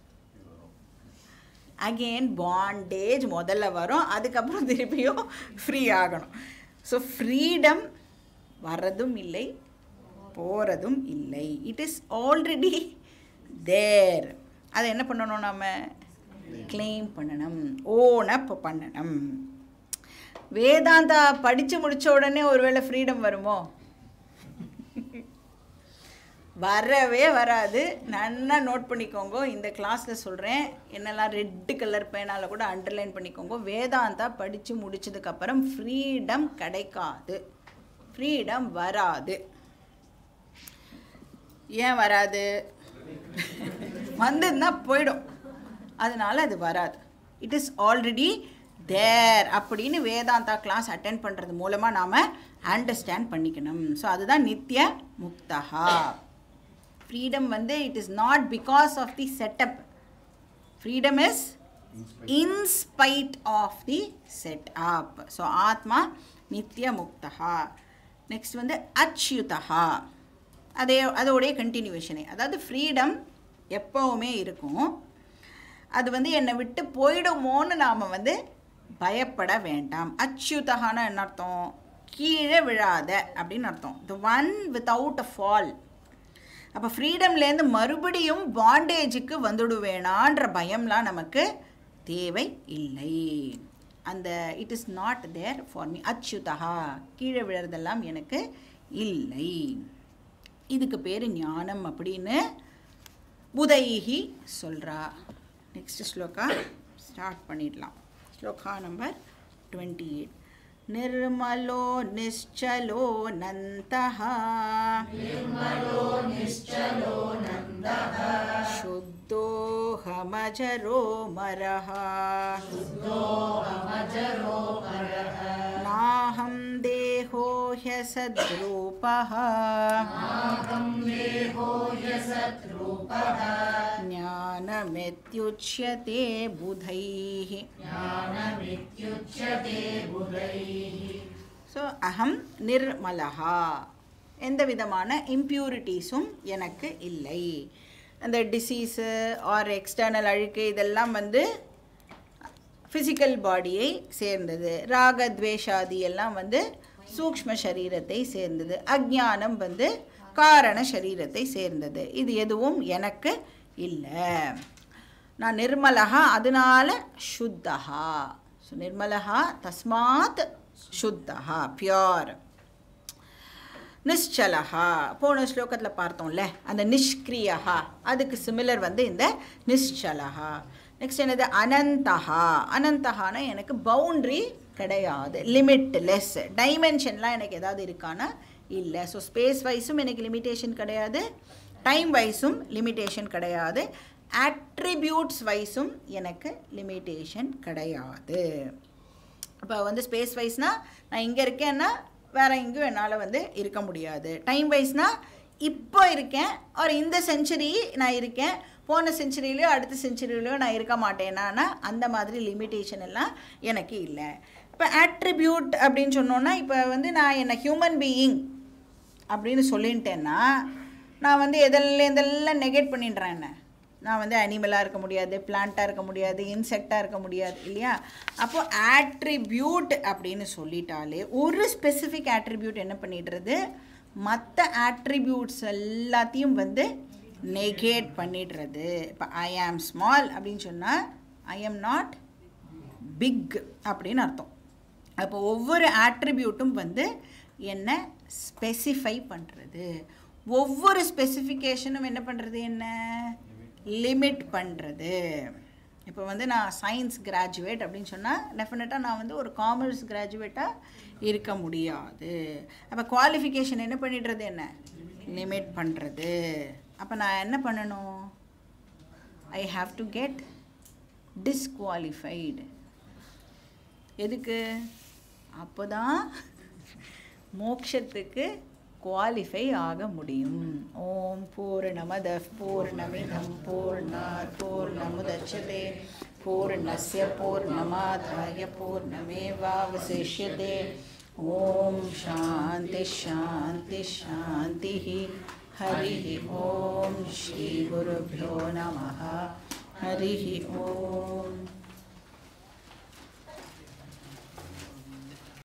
அகெயின் பாண்டேஜ் முதல்ல வரும் அதுக்கப்புறம் திருப்பியும் ஃப்ரீ ஆகணும் ஸோ ஃப்ரீடம் வர்றதும் இல்லை போகிறதும் இல்லை இட் இஸ் ஆல்ரெடி தேர் அதை என்ன பண்ணணும் நம்ம கிளைம் பண்ணணும் ஓன் அப் பண்ணணும் வேதாந்தா படித்து முடித்த உடனே ஒருவேளை ஃப்ரீடம் வருமோ வரவே வராது நல்லா நோட் பண்ணிக்கோங்க இந்த கிளாஸில் சொல்கிறேன் என்னெல்லாம் ரெட்டு கலர் பேனால் கூட அண்டர்லைன் பண்ணிக்கோங்க வேதாந்தா படித்து முடிச்சதுக்கப்புறம் ஃப்ரீடம் கிடைக்காது ஃப்ரீடம் வராது ஏன் வராது வந்ததுன்னா போயிடும் அதனால அது வராது இட் இஸ் ஆல்ரெடி தேர் அப்படின்னு வேதாந்தா கிளாஸ் அட்டென்ட் பண்ணுறது மூலமாக நாம் அண்டர்ஸ்டாண்ட் பண்ணிக்கணும் ஸோ அதுதான் நித்திய முக்தகா ஃப்ரீடம் வந்து it is not because of the setup freedom is in spite of the set up so ஆத்மா நித்திய முக்தகா நெக்ஸ்ட் வந்து அச்யுதகா அதே அதோடைய கண்டினியூஷனே அதாவது ஃப்ரீடம் எப்போவுமே இருக்கும் அது வந்து என்னை விட்டு போயிடுமோன்னு நாம் வந்து பயப்பட வேண்டாம் அச்சுதகான என்ன அர்த்தம் கீழே விழாத அப்படின்னு அர்த்தம் the one without a fall அப்போ ஃப்ரீடம்லேருந்து மறுபடியும் பாண்டேஜுக்கு வந்துடுவேனான்ற பயம்லாம் நமக்கு தேவை இல்லை அந்த it is not there for me அச்சுதகா கீழே விழுறதெல்லாம் எனக்கு இல்லை இதுக்கு பேர் ஞானம் அப்படின்னு புதைஹி சொல்கிறா நெக்ஸ்ட் ஸ்லோகா ஸ்டார்ட் பண்ணிடலாம் ஸ்லோகா நம்பர் டுவெண்ட்டி எயிட் निर्मलो निश्चलो नन्तः शुद्धोऽहमजरो मरः नाहं देहो ह्यसद्रूपः ज्ञानमित्युच्यते बुधैः ஸோ அகம் நிர்மலஹா எந்த விதமான இம்ப்யூரிட்டிஸும் எனக்கு இல்லை அந்த டிசீஸு ஆர் எக்ஸ்டர்னல் அழுக்கு இதெல்லாம் வந்து ஃபிசிக்கல் பாடியை சேர்ந்தது ராக துவேஷாதி எல்லாம் வந்து சூக்ஷ்ம சரீரத்தை சேர்ந்தது அஜ்ஞானம் வந்து காரண சரீரத்தை சேர்ந்தது இது எதுவும் எனக்கு இல்லை நான் நிர்மலகா அதனால சுத்தகா ஸோ நிர்மலகா தஸ்மாத் சுத்தகா பியோர் நிశ్చலஹா போன ஸ்லோகத்தில் பார்த்தோம்ல அந்த நிஷ்கிரியஹா அதுக்கு சிமிலர் வந்து இந்த நிశ్చலஹா நெக்ஸ்ட் என்னது அனந்தஹா அனந்தஹானா எனக்கு பவுண்ட்ரி கிடையாது லிமிட்லெஸ் டைமென்ஷன்லாம் எனக்கு ஏதாவது இருக்கானா இல்லை ஸோ ஸ்பேஸ் வைஸும் எனக்கு லிமிட்டேஷன் கிடையாது டைம் வைஸும் லிமிட்டேஷன் கிடையாது ஆட்ரிபியூட்ஸ் வைஸும் எனக்கு லிமிட்டேஷன் கிடையாது இப்போ வந்து ஸ்பேஸ் வைஸ்னால் நான் இங்கே இருக்கேன்னா வேறு எங்கேயும் என்னால் வந்து இருக்க முடியாது டைம் வைஸ்னால் இப்போ இருக்கேன் ஒரு இந்த செஞ்சுரி நான் இருக்கேன் போன செஞ்சுரியிலையோ அடுத்த செஞ்சுரியிலையோ நான் இருக்க மாட்டேனா அந்த மாதிரி லிமிட்டேஷன் எல்லாம் எனக்கு இல்லை இப்போ ஆட்ரிபியூட் அப்படின்னு சொன்னோன்னா இப்போ வந்து நான் என்ன ஹியூமன் பீயிங் அப்படின்னு சொல்லிட்டேன்னா நான் வந்து எதெல்லாம் எதெல்லாம் நெகேட் பண்ணிடுறேன் என்ன நான் வந்து அனிமலாக இருக்க முடியாது பிளான்ட்டாக இருக்க முடியாது இன்செக்டாக இருக்க முடியாது இல்லையா அப்போ ஆட்ரிபியூட் அப்படின்னு சொல்லிட்டாலே ஒரு ஸ்பெசிஃபிக் ஆட்ரிபியூட் என்ன பண்ணிடுறது மற்ற ஆட்ரிபியூட்ஸ் எல்லாத்தையும் வந்து நெகேட் பண்ணிடுறது இப்போ ஐ ஆம் ஸ்மால் அப்படின்னு சொன்னால் ஐ ஆம் நாட் பிக் அப்படின்னு அர்த்தம் அப்போ ஒவ்வொரு ஆட்ரிபியூட்டும் வந்து என்ன ஸ்பெசிஃபை பண்ணுறது ஒவ்வொரு ஸ்பெசிஃபிகேஷனும் என்ன பண்ணுறது என்ன லிமிட் பண்ணுறது இப்போ வந்து நான் சயின்ஸ் கிராஜுவேட் அப்படின்னு சொன்னால் டெஃபினட்டாக நான் வந்து ஒரு காமர்ஸ் கிராஜுவேட்டாக இருக்க முடியாது அப்போ குவாலிஃபிகேஷன் என்ன பண்ணிடுறது என்ன லிமிட் பண்ணுறது அப்போ நான் என்ன பண்ணணும் I have to get disqualified எதுக்கு அப்போ தான் மோக்ஷத்துக்கு குவாலிஃபை ஆக முடியும் ஓம் பூர்ணமத பூர்ணமிதம் பூர்ணாத் பூர்ணமுதட்சதே பூர்ணஸ்ய பூர்ணமாதாய பூர்ணமேவாவசிஷ்யதே ஓம் சாந்தி ஷாந்தி ஷாந்தி ஹரி ஓம் ஸ்ரீ குருभ्यो நமः ஹரி ஓம்